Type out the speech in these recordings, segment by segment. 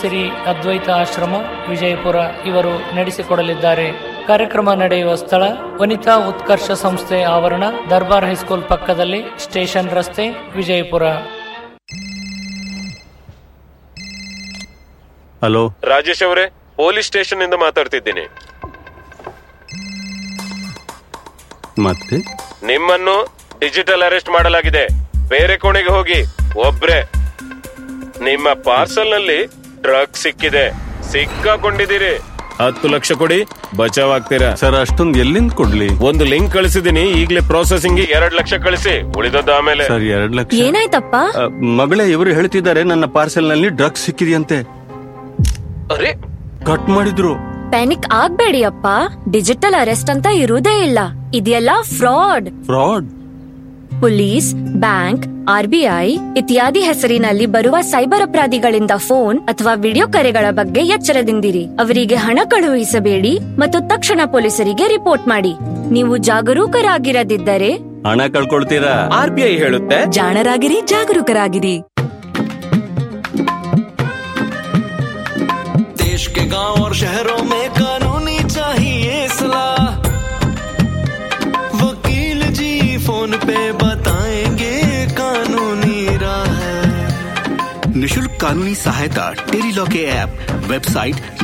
ಶ್ರೀ ಅದ್ವೈತ ಆಶ್ರಮ ವಿಜಯಪುರ ಇವರು ನಡೆಸಿಕೊಡಲಿದ್ದಾರೆ ಕಾರ್ಯಕ್ರಮ ನಡೆಯುವ ಸ್ಥಳ ವನಿತಾ ಉತ್ಕರ್ಷ ಸಂಸ್ಥೆ ಆವರಣ ದರ್ಬಾರ್ ಹೈಸ್ಕೂಲ್ ಪಕ್ಕದಲ್ಲಿ ಸ್ಟೇಷನ್ ರಸ್ತೆ ವಿಜಯಪುರ ಹಲೋ ರಾಜೇಶ್ ಅವರೇ ಪೊಲೀಸ್ ಸ್ಟೇಷನ್ ಇಂದ ಮಾತಾಡ್ತಿದ್ದೀನಿ ಮತ್ತೆ ನಿಮ್ಮನ್ನು ಡಿಜಿಟಲ್ ಅರೆಸ್ಟ್ ಮಾಡಲಾಗಿದೆ ಬೇರೆ ಕೋಣೆಗೆ ಹೋಗಿ ಒಬ್ರೆ ನಿಮ್ಮ ಪಾರ್ಸಲ್ ನಲ್ಲಿ ಡ್ರಗ್ ಸಿಕ್ಕಿದೆ ಸಿಕ್ಕಾಕೊಂಡಿದ್ದೀರಿ ಹತ್ತು ಲಕ್ಷ ಕೊಡಿ ಬಚಾವ್ ಆಗ್ತೀರಾ ಸರ್ ಅಷ್ಟೊಂದು ಎಲ್ಲಿಂದ ಕೊಡ್ಲಿ ಒಂದು ಲಿಂಕ್ ಕಳಿಸಿದೀನಿ ಈಗಲೇ ಪ್ರೊಸೆಸಿಂಗ್ ಎರಡ್ ಲಕ್ಷ ಕಳಿಸಿ ಉಳಿದದ್ದು ಆಮೇಲೆ ಸರ್ ಎರಡ್ ಲಕ್ಷ ಏನಾಯ್ತಪ್ಪ ಅ, ಮಗಳೇ ಇವರು ಹೇಳ್ತಿದ್ದಾರೆ ನನ್ನ ಪಾರ್ಸೆಲ್ ನಲ್ಲಿ ಡ್ರಗ್ಸ್ ಸಿಕ್ಕಿದೆಯಂತೆ ಅರೆ ಕಟ್ ಮಾಡಿದ್ರು ಪ್ಯಾನಿಕ್ ಆಗ್ಬೇಡಿ ಅಪ್ಪ ಡಿಜಿಟಲ್ ಅರೆಸ್ಟ್ ಅಂತ ಇರುವುದೇ ಇಲ್ಲ ಇದೆಲ್ಲ fraud fraud police bank RBI ಇತ್ಯಾದಿ ಹೆಸರಿನಲ್ಲಿ ಬರುವ ಸೈಬರ್ ಅಪರಾಧಿಗಳಿಂದ ಫೋನ್ ಅಥವಾ ವಿಡಿಯೋ ಕರೆಗಳ ಬಗ್ಗೆ ಎಚ್ಚರದಿಂದಿರಿ ಅವರಿಗೆ ಹಣ ಕಳುಹಿಸಬೇಡಿ ಮತ್ತು ತಕ್ಷಣ ಪೊಲೀಸರಿಗೆ ರಿಪೋರ್ಟ್ ಮಾಡಿ ನೀವು ಜಾಗರೂಕರಾಗಿರದಿದ್ದರೆ ಹಣ ಕಳ್ಕೊಳ್ತೀರಾ ಆರ್ ಬಿ ಐ ಹೇಳುತ್ತೆ ಜಾಣರಾಗಿರಿ ಜಾಗರೂಕರಾಗಿರಿ देश के गांव और शहरों में कानूनी चाहिए सलाह वकील जी फोन पे बताएंगे कानूनी राह निशुल्क कानूनी सहायता टेली लॉ के ऐप वेबसाइट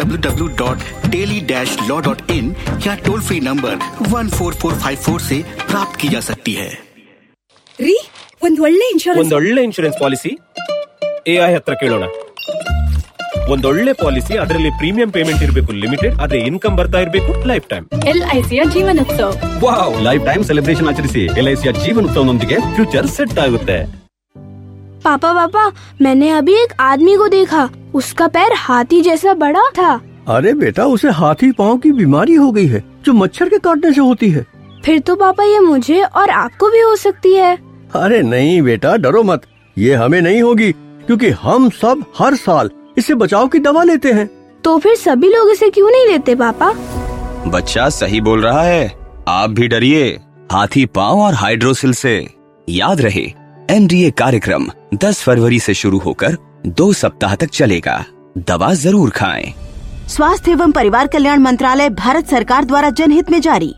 www.teli-law.in या टोल फ्री नंबर 14454 से प्राप्त की जा सकती है ರೀ ಒಂದ್ ಒಳ್ಳೆ ಇನ್ಶೂರೆನ್ಸ್ ಒಂದೊಳ್ಳೆ ಇನ್ಶೂರೆನ್ಸ್ ಪಾಲಿಸಿ ಎ ಐ ಹತ್ರ ಕೇಳೋಣ ಒಂದೊಳ್ಳೆ ಪಾಲಿಸಿ ಅದರಲ್ಲಿ ಪ್ರೀಮಿಯಂ ಪೇಮೆಂಟ್ ಇರಬೇಕು ಲಿಮಿಟೆಡ್ ಅದೇ ಇನ್ಕಮ್ ಬರ್ತಾ ಇರಬೇಕು ಲೈಫ್ ಟೈಮ್ ಎಲ್ಐಸಿಯ ಜೀವನೋತ್ಸವ ವಾವ್ ಲೈಫ್ ಟೈಮ್ ಸೆಲೆಬ್ರೇಷನ್ ಆಚರಿಸಿ ಎಲ್ ಐ ಸಿಯ ಜೀವನೋತ್ಸವನೊಂದಿಗೆ ಫ್ಯೂಚರ್ ಸೆಟ್ ಆಗುತ್ತೆ पापा पापा मैंने अभी एक आदमी को देखा उसका पैर हाथी जैसा बड़ा था अरे बेटा उसे हाथी पांव की बीमारी हो गई है जो मच्छर के काटने से होती है फिर तो पापा ये मुझे और आपको भी हो सकती है अरे नहीं बेटा डरो मत ये हमें नहीं होगी क्योंकि हम सब हर साल इससे बचाव की दवा लेते हैं तो फिर सभी लोग इसे क्यों नहीं लेते पापा बच्चा सही बोल रहा है आप भी डरिए हाथी पांव और हाइड्रोसिल से याद रहे एनडीए कार्यक्रम 10 फरवरी से शुरू होकर दो सप्ताह तक चलेगा दवा जरूर खाएं स्वास्थ्य एवं परिवार कल्याण मंत्रालय भारत सरकार द्वारा जनहित में जारी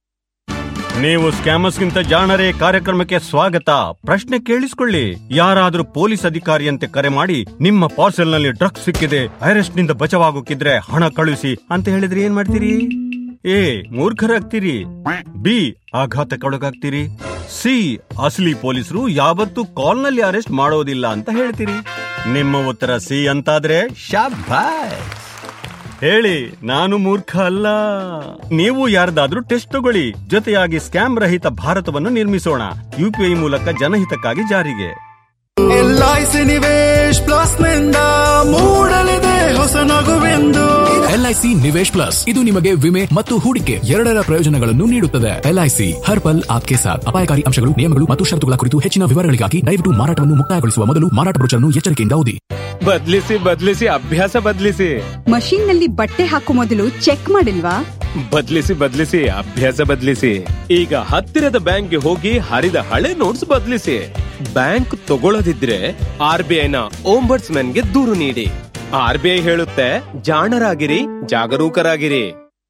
ನೀವು ಸ್ಕ್ಯಾಮರ್ಸ್ಗಿಂತ ಜಾಣರೇ ಕಾರ್ಯಕ್ರಮಕ್ಕೆ ಸ್ವಾಗತ ಪ್ರಶ್ನೆ ಕೇಳಿಸ್ಕೊಳ್ಳಿ ಯಾರಾದ್ರೂ ಪೊಲೀಸ್ ಅಧಿಕಾರಿಯಂತೆ ಕರೆ ಮಾಡಿ ನಿಮ್ಮ ಪಾರ್ಸೆಲ್ ನಲ್ಲಿ ಡ್ರಗ್ಸ್ ಸಿಕ್ಕಿದೆ ಅರೆಸ್ಟ್ ನಿಂದ ಬಚಾವಾಗೋಕಿದ್ರೆ ಹಣ ಕಳುಹಿಸಿ ಅಂತ ಹೇಳಿದ್ರೆ ಏನ್ ಮಾಡ್ತೀರಿ ಎ ಮೂರ್ಖರಾಗ್ತೀರಿ ಬಿ ಆಘಾತಕ್ಕೊಳಗಾಗ್ತೀರಿ ಸಿ ಅಸಲಿ ಪೊಲೀಸರು ಯಾವತ್ತೂ ಕಾಲ್ ನಲ್ಲಿ ಅರೆಸ್ಟ್ ಮಾಡೋದಿಲ್ಲ ಅಂತ ಹೇಳ್ತೀರಿ ನಿಮ್ಮ ಉತ್ತರ ಸಿ ಅಂತಾದ್ರೆ ಶಾಬಾಯ್ ಹೇಳಿ ನಾನು ಮೂರ್ಖ ಅಲ್ಲ ನೀವು ಯಾರ್ದಾದ್ರೂ ಟೆಸ್ಟ್ ತಗೊಳ್ಳಿ ಜೊತೆಯಾಗಿ ಸ್ಕ್ಯಾಮ್ ರಹಿತ ಭಾರತವನ್ನು ನಿರ್ಮಿಸೋಣ ಯುಪಿಐ ಮೂಲಕ ಜನಹಿತಕ್ಕಾಗಿ ಜಾರಿಗೆ ಎಲ್ಐಸಿ ನಿವೇಶ್ ಪ್ಲಸ್ ನಿಂದ ಮೂಡಲಿದೆ ಹೊಸ ನಗುವೆಂದು ಎಲ್ಐಸಿ ನಿವೇಶ್ ಪ್ಲಸ್ ಇದು ನಿಮಗೆ ವಿಮೆ ಮತ್ತು ಹೂಡಿಕೆ ಎರಡರ ಪ್ರಯೋಜನಗಳನ್ನು ನೀಡುತ್ತದೆ ಎಲ್ಐಸಿ ಹರ್ ಪಲ್ ಆಪ್ಕೆ ಸಾಥ್ ಅಪಾಯಕಾರಿ ಅಂಶಗಳು ನಿಯಮಗಳು ಮತ್ತು ಷರತ್ತುಗಳ ಕುರಿತು ಹೆಚ್ಚಿನ ವಿವರಗಳಿಗಾಗಿ ದಯವಿಟ್ಟು ಮಾರಾಟವನ್ನು ಮುಕ್ತಾಯಗೊಳಿಸುವ ಮೊದಲು ಮಾರಾಟ ಬ್ರೋಚರ್ನ್ನು ಎಚ್ಚರಿಕೆಯಿಂದ ಓದಿ ಬದ್ಲಿಸಿ ಬದ್ಲಿಸಿ ಅಭ್ಯಾಸ ಬದ್ಲಿಸಿ ಮಷೀನ್ ನಲ್ಲಿ ಬಟ್ಟೆ ಹಾಕೋ ಮೊದಲು ಚೆಕ್ ಮಾಡಿಲ್ವಾ ಬದ್ಲಿಸಿ ಬದ್ಲಿಸಿ ಅಭ್ಯಾಸ ಬದ್ಲಿಸಿ ಈಗ ಹತ್ತಿರದ ಬ್ಯಾಂಕ್ಗೆ ಹೋಗಿ ಹರಿದ ಹಳೆ ನೋಟ್ಸ್ ಬದ್ಲಿಸಿ ಬ್ಯಾಂಕ್ ತಗೊಳ್ಳದಿದ್ರೆ ಆರ್ ಬಿ ಐನ ಓಂಬರ್ಟ್ಸ್ ಗೆ ದೂರು ನೀಡಿ ಆರ್ ಬಿ ಐ ಹೇಳುತ್ತೆ ಜಾಣರಾಗಿರಿ ಜಾಗರೂಕರಾಗಿರಿ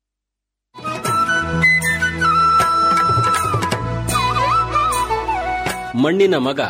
ಮಣ್ಣಿನ ಮಗ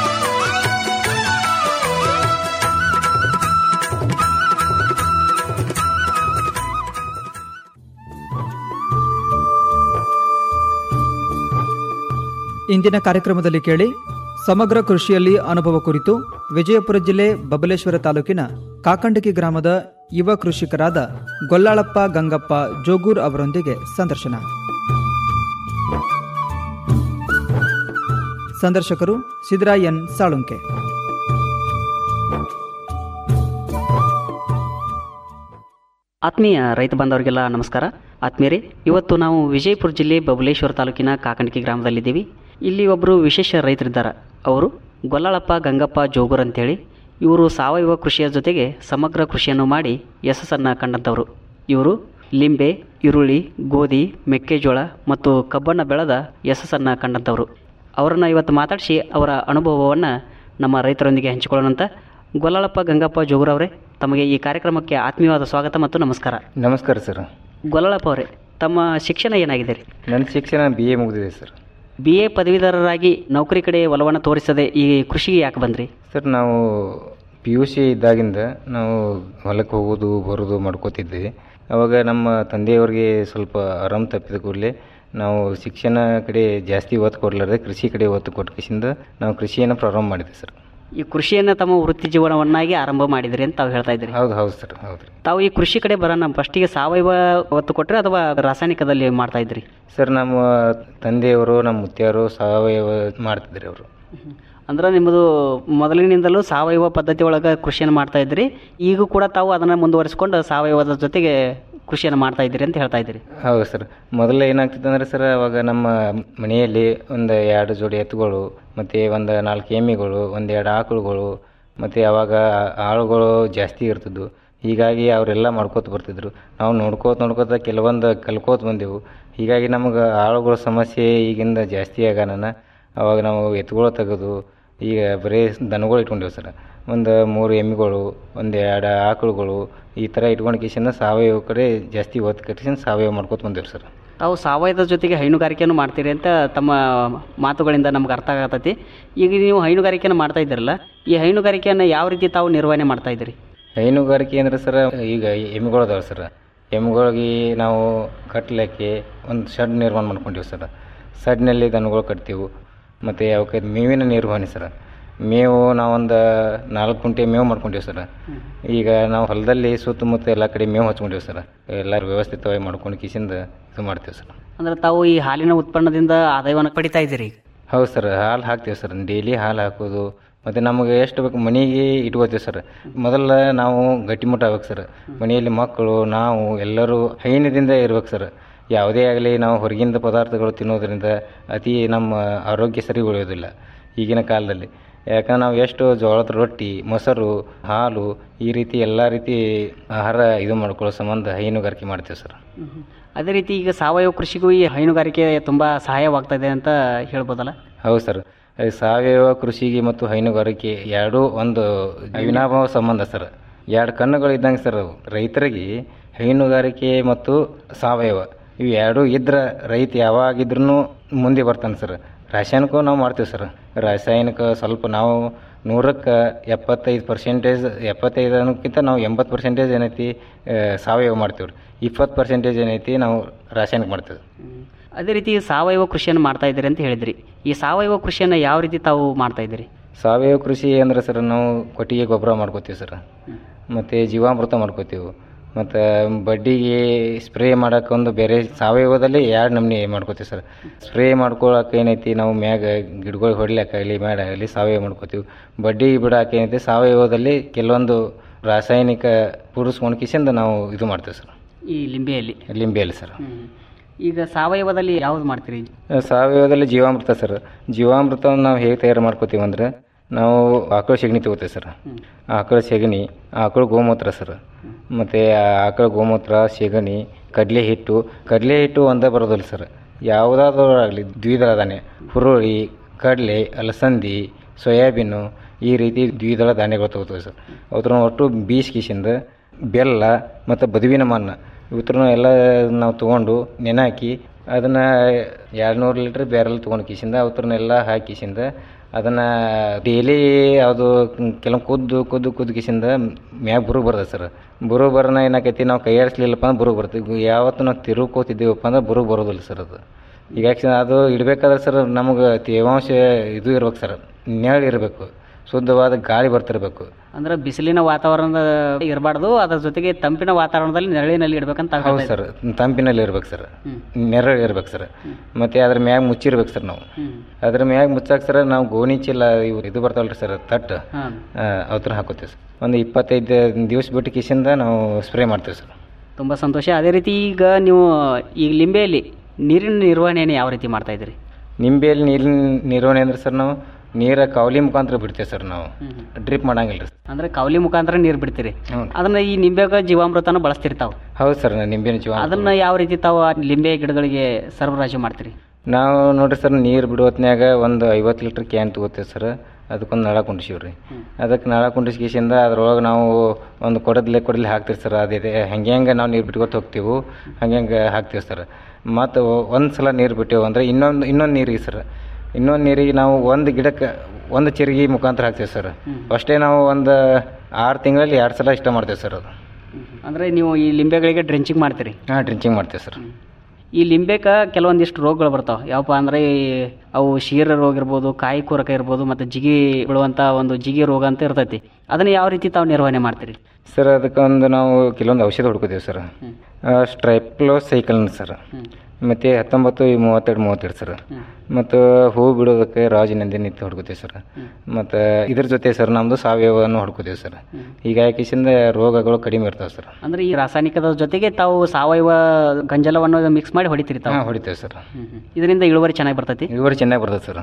ಇಂದಿನ ಕಾರ್ಯಕ್ರಮದಲ್ಲಿ ಕೇಳಿ ಸಮಗ್ರ ಕೃಷಿಯಲ್ಲಿ ಅನುಭವ ಕುರಿತು ವಿಜಯಪುರ ಜಿಲ್ಲೆ ಬಬಲೇಶ್ವರ ತಾಲೂಕಿನ ಕಾಕಂಡಕಿ ಗ್ರಾಮದ ಯುವ ಕೃಷಿಕರಾದ ಗೊಲ್ಲಾಳಪ್ಪ ಗಂಗಪ್ಪ ಜೋಗೂರ್ ಅವರೊಂದಿಗೆ ಸಂದರ್ಶನ ಸಂದರ್ಶಕರು ಸಿದ್ರಾಯನ್ ಸಾಳುಂಕೆ ಆತ್ಮೀಯ ರೈತ ಬಾಂಧವರಿಗೆಲ್ಲ ನಮಸ್ಕಾರ ಆತ್ಮೀಯರೇ ಇವತ್ತು ನಾವು ವಿಜಯಪುರ ಜಿಲ್ಲೆ ಬಬಲೇಶ್ವರ ತಾಲೂಕಿನ ಕಾಕಂಡಿಕಿ ಗ್ರಾಮದಲ್ಲಿದ್ದೀವಿ ಇಲ್ಲಿ ಒಬ್ಬರು ವಿಶೇಷ ರೈತರಿದ್ದಾರೆ ಅವರು ಗೊಲ್ಲಾಳಪ್ಪ ಗಂಗಪ್ಪ ಜೋಗೂರ್ ಅಂತೇಳಿ ಇವರು ಸಾವಯವ ಕೃಷಿಯ ಜೊತೆಗೆ ಸಮಗ್ರ ಕೃಷಿಯನ್ನು ಮಾಡಿ ಯಶಸ್ಸನ್ನು ಕಂಡಂಥವರು ಇವರು ಲಿಂಬೆ ಈರುಳ್ಳಿ ಗೋಧಿ ಮೆಕ್ಕೆಜೋಳ ಮತ್ತು ಕಬ್ಬನ್ನು ಬೆಳೆದ ಯಶಸ್ಸನ್ನು ಕಂಡಂಥವರು ಅವರನ್ನು ಇವತ್ತು ಮಾತಾಡಿಸಿ ಅವರ ಅನುಭವವನ್ನು ನಮ್ಮ ರೈತರೊಂದಿಗೆ ಹಂಚಿಕೊಳ್ಳೋಣಂತ ಗೊಲ್ಲಳಪ್ಪ ಗಂಗಪ್ಪ ಜೋಗುರವರೇ ತಮಗೆ ಈ ಕಾರ್ಯಕ್ರಮಕ್ಕೆ ಆತ್ಮೀಯವಾದ ಸ್ವಾಗತ ಮತ್ತು ನಮಸ್ಕಾರ ನಮಸ್ಕಾರ ಸರ್ ಗೊಲ್ಲಳಪ್ಪ ಅವರೇ ತಮ್ಮ ಶಿಕ್ಷಣ ಏನಾಗಿದೆ ರೀ ನನ್ನ ಶಿಕ್ಷಣ ಬಿ ಎ ಮುಗಿದಿದೆ ಸರ್ ಬಿ ಎ ಪದವೀಧರರಾಗಿ ನೌಕರಿ ಕಡೆ ಒಲವನ್ನು ತೋರಿಸದೆ ಈ ಕೃಷಿಗೆ ಯಾಕೆ ಬಂದ್ರಿ ಸರ್ ನಾವು ಪಿ ಯು ಸಿ ಇದ್ದಾಗಿಂದ ನಾವು ಹೊಲಕ್ಕೆ ಹೋಗೋದು ಬರೋದು ಮಾಡ್ಕೋತಿದ್ವಿ ಅವಾಗ ನಮ್ಮ ತಂದೆಯವ್ರಿಗೆ ಸ್ವಲ್ಪ ಆರಾಮ್ ತಪ್ಪಿದ ಕೂಡಲೇ ನಾವು ಶಿಕ್ಷಣ ಕಡೆ ಜಾಸ್ತಿ ಒತ್ತು ಕೊಡಲಾರ್ದೆ ಕೃಷಿ ಕಡೆ ಒತ್ತು ಕೊಟ್ಕಿಸಿಂದ ನಾವು ಕೃಷಿಯನ್ನು ಪ್ರಾರಂಭ ಮಾಡಿದ್ವಿ ಸರ್ ಈ ಕೃಷಿಯನ್ನು ತಮ್ಮ ವೃತ್ತಿ ಜೀವನವನ್ನಾಗಿ ಆರಂಭ ಮಾಡಿದ್ರಿ ಅಂತ ತಾವು ಹೇಳ್ತಾ ಇದ್ರಿ ಹೌದು ಹೌದು ಸರ್ ಹೌದು ರೀ ತಾವು ಈ ಕೃಷಿ ಕಡೆ ಬರೋಣ ಫಸ್ಟಿಗೆ ಸಾವಯವ ಒತ್ತು ಕೊಟ್ಟರೆ ಅಥವಾ ರಾಸಾಯನಿಕದಲ್ಲಿ ಮಾಡ್ತಾ ಇದ್ರಿ ಸರ್ ನಮ್ಮ ತಂದೆಯವರು ನಮ್ಮ ಮುತ್ತೆಯವರು ಸಾವಯವ ಮಾಡ್ತಿದ್ರಿ ಅವರು ಅಂದ್ರೆ ನಿಮ್ಮದು ಮೊದಲಿನಿಂದಲೂ ಸಾವಯವ ಪದ್ಧತಿ ಒಳಗೆ ಕೃಷಿಯನ್ನು ಮಾಡ್ತಾ ಇದ್ರಿ ಈಗ ಕೂಡ ತಾವು ಅದನ್ನು ಮುಂದುವರಿಸ್ಕೊಂಡು ಸಾವಯವದ ಜೊತೆಗೆ ಕೃಷಿಯನ್ನು ಮಾಡ್ತಾ ಇದ್ದೀರಿ ಅಂತ ಹೇಳ್ತಾ ಇದ್ದೀರಿ ಹೌದು ಸರ್ ಮೊದಲು ಏನಾಗ್ತಿತ್ತು ಅಂದರೆ ಸರ್ ಅವಾಗ ನಮ್ಮ ಮನೆಯಲ್ಲಿ ಒಂದು ಎರಡು ಜೋಡಿ ಎತ್ತುಗಳು ಮತ್ತು ಒಂದು ನಾಲ್ಕು ಎಮ್ಮೆಗಳು ಒಂದು ಎರಡು ಆಕಳುಗಳು ಮತ್ತು ಅವಾಗ ಆಳುಗಳು ಜಾಸ್ತಿ ಇರ್ತಿದ್ವು ಹೀಗಾಗಿ ಅವರೆಲ್ಲ ಮಾಡ್ಕೋತ ಬರ್ತಿದ್ರು ನಾವು ನೋಡ್ಕೋತ ನೋಡ್ಕೋತ ಕೆಲವೊಂದು ಕಲ್ಕೋತ ಬಂದೆವು ಹೀಗಾಗಿ ನಮಗೆ ಆಳುಗಳ ಸಮಸ್ಯೆ ಈಗಿಂದ ಜಾಸ್ತಿ ಆಗಾನ ಅವಾಗ ನಾವು ಎತ್ತುಗಳು ತೆಗೆದು ಈಗ ಬರೀ ದನಗಳು ಇಟ್ಕೊಂಡೇವು ಸರ್ ಒಂದು ಮೂರು ಎಮ್ಮೆಗಳು ಒಂದು ಎರಡು ಆಕಳುಗಳು ಈ ಥರ ಇಟ್ಕೊಂಡು ಕಿಶಿಂದ ಸಾವಯವ ಕಡೆ ಜಾಸ್ತಿ ಒತ್ತು ಕಟ್ಟಿಸಿಂದ ಸಾವಯವ ಮಾಡ್ಕೋತ ಬಂದೇವು ಸರ್ ತಾವು ಸಾವಯವದ ಜೊತೆಗೆ ಹೈನುಗಾರಿಕೆಯನ್ನು ಮಾಡ್ತೀರಿ ಅಂತ ತಮ್ಮ ಮಾತುಗಳಿಂದ ನಮ್ಗೆ ಅರ್ಥ ಆಗತೈತಿ ಈಗ ನೀವು ಹೈನುಗಾರಿಕೆಯನ್ನು ಮಾಡ್ತಾ ಇದ್ದೀರಲ್ಲ ಈ ಹೈನುಗಾರಿಕೆಯನ್ನು ಯಾವ ರೀತಿ ತಾವು ನಿರ್ವಹಣೆ ಮಾಡ್ತಾ ಇದ್ದೀರಿ ಹೈನುಗಾರಿಕೆ ಅಂದ್ರೆ ಸರ್ ಈಗ ಎಮ್ಮೆಗಳು ಅದಾವೆ ಸರ್ ಎಮ್ಮೆಗಳಿಗೆ ನಾವು ಕಟ್ಟಲಿಕ್ಕೆ ಒಂದು ಶೆಡ್ ನಿರ್ಮಾಣ ಮಾಡ್ಕೊಂಡೀವಿ ಸರ್ ಶೆಡ್ನಲ್ಲಿ ದನಗಳು ಕಟ್ತೀವಿ ಮತ್ತು ಅವಕ್ಕೆ ಮೇವಿನ ನಿರ್ವಹಣೆ ಸರ್ ಮೇವು ನಾವೊಂದು ನಾಲ್ಕು ಕುಂಟೆ ಮೇವು ಮಾಡ್ಕೊಂಡೀವಿ ಸರ್ ಈಗ ನಾವು ಹೊಲದಲ್ಲಿ ಸುತ್ತಮುತ್ತ ಎಲ್ಲ ಕಡೆ ಮೇವು ಹಚ್ಕೊಂಡೀವಿ ಸರ್ ಎಲ್ಲರೂ ವ್ಯವಸ್ಥಿತವಾಗಿ ಮಾಡ್ಕೊಂಡು ಕಿಸಿಂದ ಇದು ಮಾಡ್ತೀವಿ ಸರ್ ಅಂದ್ರೆ ತಾವು ಈ ಹಾಲಿನ ಉತ್ಪನ್ನದಿಂದ ಆದಾಯವನ್ನು ಪಡಿತಾ ಇದ್ದೀರಿ ಈಗ ಹೌದು ಸರ್ ಹಾಲು ಹಾಕ್ತೀವಿ ಸರ್ ಡೈಲಿ ಹಾಲು ಹಾಕೋದು ಮತ್ತು ನಮಗೆ ಎಷ್ಟು ಬೇಕು ಮನೆಗೆ ಇಟ್ಕೋತೀವಿ ಸರ್ ಮೊದಲ ನಾವು ಗಟ್ಟಿಮುಟ್ಟ ಆಗ್ಬೇಕು ಸರ್ ಮನೆಯಲ್ಲಿ ಮಕ್ಕಳು ನಾವು ಎಲ್ಲರೂ ಹೈನದಿಂದ ಇರ್ಬೇಕು ಸರ್ ಯಾವುದೇ ಆಗಲಿ ನಾವು ಹೊರಗಿಂದ ಪದಾರ್ಥಗಳು ತಿನ್ನೋದ್ರಿಂದ ಅತಿ ನಮ್ಮ ಆರೋಗ್ಯ ಸರಿ ಉಳಿಯೋದಿಲ್ಲ ಈಗಿನ ಕಾಲದಲ್ಲಿ ಯಾಕಂದ್ರೆ ನಾವು ಎಷ್ಟು ಜೋಳದ ರೊಟ್ಟಿ ಮೊಸರು ಹಾಲು ಈ ರೀತಿ ಎಲ್ಲ ರೀತಿ ಆಹಾರ ಇದು ಮಾಡ್ಕೊಳ್ಳೋ ಸಂಬಂಧ ಹೈನುಗಾರಿಕೆ ಮಾಡ್ತೀವಿ ಸರ್ ಅದೇ ರೀತಿ ಈಗ ಸಾವಯವ ಕೃಷಿಗೂ ಈ ಹೈನುಗಾರಿಕೆ ತುಂಬ ಸಹಾಯವಾಗ್ತಾ ಇದೆ ಅಂತ ಹೇಳ್ಬೋದಲ್ಲ ಹೌದು ಸರ್ ಈ ಸಾವಯವ ಕೃಷಿಗೆ ಮತ್ತು ಹೈನುಗಾರಿಕೆ ಎರಡೂ ಒಂದು ಅವಿನಾಭಾವ ಸಂಬಂಧ ಸರ್ ಎರಡು ಕಣ್ಣುಗಳು ಇದ್ದಂಗೆ ಸರ್ ಅವು ರೈತರಿಗೆ ಹೈನುಗಾರಿಕೆ ಮತ್ತು ಸಾವಯವ ಇವು ಎರಡೂ ಇದ್ರೆ ರೈತ ಯಾವಾಗಿದ್ರೂ ಮುಂದೆ ಬರ್ತಾನೆ ಸರ್ ರಾಸಾಯನಿಕ ನಾವು ಮಾಡ್ತೀವಿ ಸರ್ ರಾಸಾಯನಿಕ ಸ್ವಲ್ಪ ನಾವು ನೂರಕ್ಕೆ ಎಪ್ಪತ್ತೈದು ಪರ್ಸೆಂಟೇಜ್ ಎಪ್ಪತ್ತೈದು ಅನ್ನೋಕ್ಕಿಂತ ನಾವು ಎಂಬತ್ತು ಪರ್ಸೆಂಟೇಜ್ ಏನೈತಿ ಆ, ಸಾವಯವ ಮಾಡ್ತೀವಿ ರೀ ಇಪ್ಪತ್ತು ಪರ್ಸೆಂಟೇಜ್ ಏನೈತಿ ನಾವು ರಾಸಾಯನಿಕ ಮಾಡ್ತೀವಿ ಅದೇ ರೀತಿ ಸಾವಯವ ಕೃಷಿಯನ್ನು ಮಾಡ್ತಾ ಇದ್ದೀರಿ ಅಂತ ಹೇಳಿದ್ರಿ ಈ ಸಾವಯವ ಕೃಷಿಯನ್ನು ಯಾವ ರೀತಿ ತಾವು ಮಾಡ್ತಾ ಇದ್ದೀರಿ ಸಾವಯವ ಕೃಷಿ ಅಂದ್ರೆ ಸರ್ ನಾವು ಕೊಟ್ಟಿಗೆ ಗೊಬ್ಬರ ಮಾಡ್ಕೋತೀವಿ ಸರ್ ಮತ್ತು ಜೀವಾಮೃತ ಮಾಡ್ಕೋತೀವಿ ಮತ್ತು ಬಡ್ಡಿಗೆ ಸ್ಪ್ರೇ ಮಾಡೋಕೆ ಒಂದು ಬೇರೆ ಸಾವಯವದಲ್ಲಿ ಎರಡು ನಮೂನಿ ಮಾಡ್ಕೋತೀವಿ ಸರ್ ಸ್ಪ್ರೇ ಮಾಡ್ಕೊಳಕ್ಕೆ ಏನೈತಿ ನಾವು ಮ್ಯಾಗ ಗಿಡಗಳು ಹೊಡ್ಲಿಕ್ಕಾಗಲಿ ಆಗಲಿ ಸಾವಯವ ಮಾಡ್ಕೋತೀವಿ ಬಡ್ಡಿ ಬಿಡೋಕೆ ಏನೈತಿ ಸಾವಯವದಲ್ಲಿ ಕೆಲವೊಂದು ರಾಸಾಯನಿಕ ಪೂರಿಸ್ಕೊಂಡು ಕಿಸಿಂದ ನಾವು ಇದು ಮಾಡ್ತೀವಿ ಸರ್ ಈ ಲಿಂಬೆಯಲ್ಲಿ ಲಿಂಬೆಯಲ್ಲಿ ಸರ್ ಈಗ ಸಾವಯವದಲ್ಲಿ ಯಾವ್ದು ಮಾಡ್ತೀರಿ ಸಾವಯವದಲ್ಲಿ ಜೀವಾಮೃತ ಸರ್ ಜೀವಾಮೃತವನ್ನು ನಾವು ಹೇಗೆ ತಯಾರು ಮಾಡ್ಕೋತೀವಿ ಅಂದ್ರೆ ನಾವು ಆಕಳ ಸೆಗಣಿ ತಗೋತೀವಿ ಸರ್ ಆಕಳ ಸೆಗಣಿ ಆಕಳ ಗೋಮೂತ್ರ ಸರ್ ಮತ್ತು ಆಕಳ ಗೋಮೂತ್ರ ಸೆಗಣಿ ಕಡಲೆ ಹಿಟ್ಟು ಕಡಲೆ ಹಿಟ್ಟು ಒಂದೇ ಬರೋದಿಲ್ಲ ಸರ್ ಯಾವುದಾದ್ರೂ ಆಗಲಿ ದ್ವಿದಳ ಧಾನ್ಯ ಹುರುಳಿ ಕಡಲೆ ಅಲಸಂದಿ ಸೋಯಾಬೀನು ಈ ರೀತಿ ದ್ವಿದಳ ಧಾನ್ಯಗಳು ತಗೋತೀವಿ ಸರ್ ಅವತ್ರನ್ನ ಒಟ್ಟು ಬೀಸ್ ಕಿಸಿಂದ ಬೆಲ್ಲ ಮತ್ತು ಬದುವಿನ ಮಣ್ಣು ಇವತ್ರನ್ನ ಎಲ್ಲ ನಾವು ತೊಗೊಂಡು ನೆನೆ ಹಾಕಿ ಅದನ್ನು ಎರಡು ನೂರು ಲೀಟ್ರ್ ಬ್ಯಾರಲ್ ತೊಗೊಂಡು ಕಿಸಿಂದ ಅವತ್ರನ್ನೆಲ್ಲ ಹಾಕಿಸಿಂದ ಅದನ್ನು ಡೈಲಿ ಅದು ಕೆಲವು ಕುದ್ದು ಕುದ್ದು ಕುದ್ದು ಕಿಸಿಂದ ಮ್ಯಾಗ ಬುರು ಬರ್ತದೆ ಸರ್ ಬುರು ಬರೋನ ಏನಾಕೈತಿ ನಾವು ಕೈ ಆಡಿಸ್ಲಿಲ್ಲಪ್ಪ ಅಂದ್ರೆ ಬುರು ಬರ್ತದೆ ಯಾವತ್ತು ನಾವು ತಿರುಗ್ಕೋತಿದ್ದೀವಪ್ಪ ಅಂದ್ರೆ ಬುರು ಬರೋದಿಲ್ಲ ಸರ್ ಅದು ಈಗ ಯಾಕೆ ಅದು ಇಡಬೇಕಾದ್ರೆ ಸರ್ ನಮಗೆ ತೇವಾಂಶ ಇದು ಇರ್ಬೇಕು ಸರ್ ನೆರಳು ಇರಬೇಕು ಶುದ್ಧವಾದ ಗಾಳಿ ಬರ್ತಿರ್ಬೇಕು ಅಂದ್ರೆ ಬಿಸಿಲಿನ ವಾತಾವರಣ ಇರಬಾರ್ದು ಅದರ ಜೊತೆಗೆ ತಂಪಿನ ವಾತಾವರಣದಲ್ಲಿ ನೆರಳಿನಲ್ಲಿ ಇಡ್ಬೇಕಂತ ತಾವು ಹೌದು ಹೇಳ್ತಾ ಸರ್ ತಂಪಿನಲ್ಲಿ ಇರ್ಬೇಕು ಸರ್ ನೆರಳು ಇರ್ಬೇಕು ಸರ್ ಮತ್ತೆ ಅದ್ರ ಮ್ಯಾಗ ಮುಚ್ಚಿರ್ಬೇಕು ಸರ್ ನಾವು ಅದ್ರ ಮ್ಯಾಗ ಮುಚ್ಚಾಕ ಸರ್ ನಾವು ಗೋಣಿ ಚೀಲ ಇವು ಇದು ಬರ್ತಾವಲ್ರಿ ಸರ್ ತಟ್ಟು ಹಾಂ. ಅವತ್ರ ಹಾಕೋತೀವಿ ಸರ್ ಒಂದು ಇಪ್ಪತ್ತೈದು ದಿವಸ ಬಿಟ್ಟು ಕಿಸಿಂದ ನಾವು ಸ್ಪ್ರೇ ಮಾಡ್ತೀವಿ ಸರ್ ತುಂಬ ಸಂತೋಷ ಅದೇ ರೀತಿ ಈಗ ನೀವು ಈಗ ಲಿಂಬೆಯಲ್ಲಿ ನೀರಿನ ನಿರ್ವಹಣೆಯನ್ನು ಯಾವ ರೀತಿ ಮಾಡ್ತಾ ಇದ್ದೀರಿ ನಿಂಬೆಯಲ್ಲಿ ನೀರಿನ ನಿರ್ವಹಣೆ ಅಂದ್ರೆ ಸರ್ ನಾವು ನೀರ ಕವಲಿ ಮುಖಾಂತರ ಬಿಡ್ತೇವೆ ಸರ್ ನಾವು ಡ್ರಿಪ್ ಮಾಡಂಗಿಲ್ಲ ರೀ ಅಂದ್ರೆ ಕವಲಿ ಮುಖಾಂತರ ನೀರು ಬಿಡ್ತೀರಿ ಅದನ್ನ ಈ ನಿಂಬೆಗ ಜೀವಾಮೃತನ ಬಳಸ್ತಿರ್ತಾವ ಹೌದು ಸರ್ ನಿಂಬೆನ ಜೀವ ಅದನ್ನ ಯಾವ ರೀತಿ ತಾವು ಆ ಲಿಂಬೆ ಗಿಡಗಳಿಗೆ ಸರಬರಾಜು ಮಾಡ್ತೀರಿ ನಾವು ನೋಡ್ರಿ ಸರ್ ನೀರು ಬಿಡೋ ಹೊತ್ನ್ಯಾಗ ಒಂದು ಐವತ್ತು ಲೀಟ್ರ್ ಕ್ಯಾನ್ ತೊಗೋತೀವಿ ಸರ್ ಅದಕ್ಕೊಂದು ನಳ ಕುಂಡಿಸಿವಿ ರೀ ಅದಕ್ಕೆ ನಳ ಕುಂಡಿಸ್ಕೇಸಿಂದ ಅದ್ರೊಳಗೆ ನಾವು ಒಂದು ಕೊಡದ್ಲೆ ಕೊಡಲಿ ಹಾಕ್ತೀವಿ ಸರ್ ಅದೇ ಹಂಗೆ ಹೆಂಗೆ ನಾವು ನೀರು ಬಿಟ್ಕೊತ ಹೋಗ್ತೀವಿ ಹಂಗೆ ಹಂಗೆ ಹಾಕ್ತೀವಿ ಸರ್ ಮತ್ತು ಒಂದು ಸಲ ನೀರು ಬಿಟ್ಟೆವು ಅಂದರೆ ಇನ್ನೊಂದು ಇನ್ನೊಂದು ನೀರಿಗೆ ಸರ್ ಇನ್ನೊಂದು ನೀರಿಗೆ ನಾವು ಒಂದು ಗಿಡಕ್ಕೆ ಒಂದು ಚಿರಗಿ ಮುಖಾಂತರ ಹಾಕ್ತೀವಿ ಸರ್ ಅಷ್ಟೇ ನಾವು ಒಂದು ಆರು ತಿಂಗಳಲ್ಲಿ ಎರಡು ಸಲ ಇಷ್ಟ ಮಾಡ್ತೇವೆ ಸರ್ ಅದು ಅಂದರೆ ನೀವು ಈ ಲಿಂಬೆಗಳಿಗೆ ಡ್ರೆಂಚಿಂಗ್ ಮಾಡ್ತೀರಿ ಹಾಂ ಡ್ರಿಂಚಿಂಗ್ ಮಾಡ್ತೇವೆ ಸರ್ ಈ ಲಿಂಬೆಕ ಕೆಲವೊಂದಿಷ್ಟು ರೋಗಗಳು ಬರ್ತಾವೆ ಯಾವಪ್ಪ ಅಂದರೆ ಈ ಅವು ಶೀರ ರೋಗ ಇರ್ಬೋದು ಕಾಯಿ ಕೊರಕ ಇರ್ಬೋದು ಮತ್ತು ಜಿಗಿ ಬೀಳುವಂಥ ಒಂದು ಜಿಗಿ ರೋಗ ಅಂತ ಇರ್ತೈತಿ ಅದನ್ನು ಯಾವ ರೀತಿ ತಾವು ನಿರ್ವಹಣೆ ಮಾಡ್ತೀರಿ ಸರ್ ಅದಕ್ಕೊಂದು ನಾವು ಕೆಲವೊಂದು ಔಷಧ ಹುಡ್ಕೋತೀವಿ ಸರ್ ಸ್ಟ್ರೈಪ್ಲೋ ಸೈಕಲ್ ಸರ್ ಮತ್ತು ಹತ್ತೊಂಬತ್ತು ಈ ಮೂವತ್ತೆರಡು ಮೂವತ್ತೆರಡು ಸರ್ ಮತ್ತು ಹೂ ಬಿಡೋದಕ್ಕೆ ರಾಜನಂದಿನಿ ನಿತ್ಯ ಹುಡ್ಕೋತೀವಿ ಸರ್ ಮತ್ತು ಇದ್ರ ಜೊತೆ ಸರ್ ನಮ್ಮದು ಸಾವಯವವನ್ನು ಹುಡ್ಕೋತೀವಿ ಸರ್ ಹೀಗಾಗಿಸಿಂದ ರೋಗಗಳು ಕಡಿಮೆ ಇರ್ತಾವೆ ಸರ್ ಅಂದರೆ ಈ ರಾಸಾಯನಿಕದ ಜೊತೆಗೆ ತಾವು ಸಾವಯವ ಗಂಜಲವನ್ನು ಮಿಕ್ಸ್ ಮಾಡಿ ಹೊಡಿತೀರಿ ತಾವು ಹಾಂ ಹೊಡಿತೇವೆ ಸರ್ ಇದರಿಂದ ಇಳುವರಿ ಚೆನ್ನಾಗಿ ಬರ್ತೈತಿ ಇಳುವರಿ ಚೆನ್ನಾಗಿ ಬರ್ತದೆ ಸರ್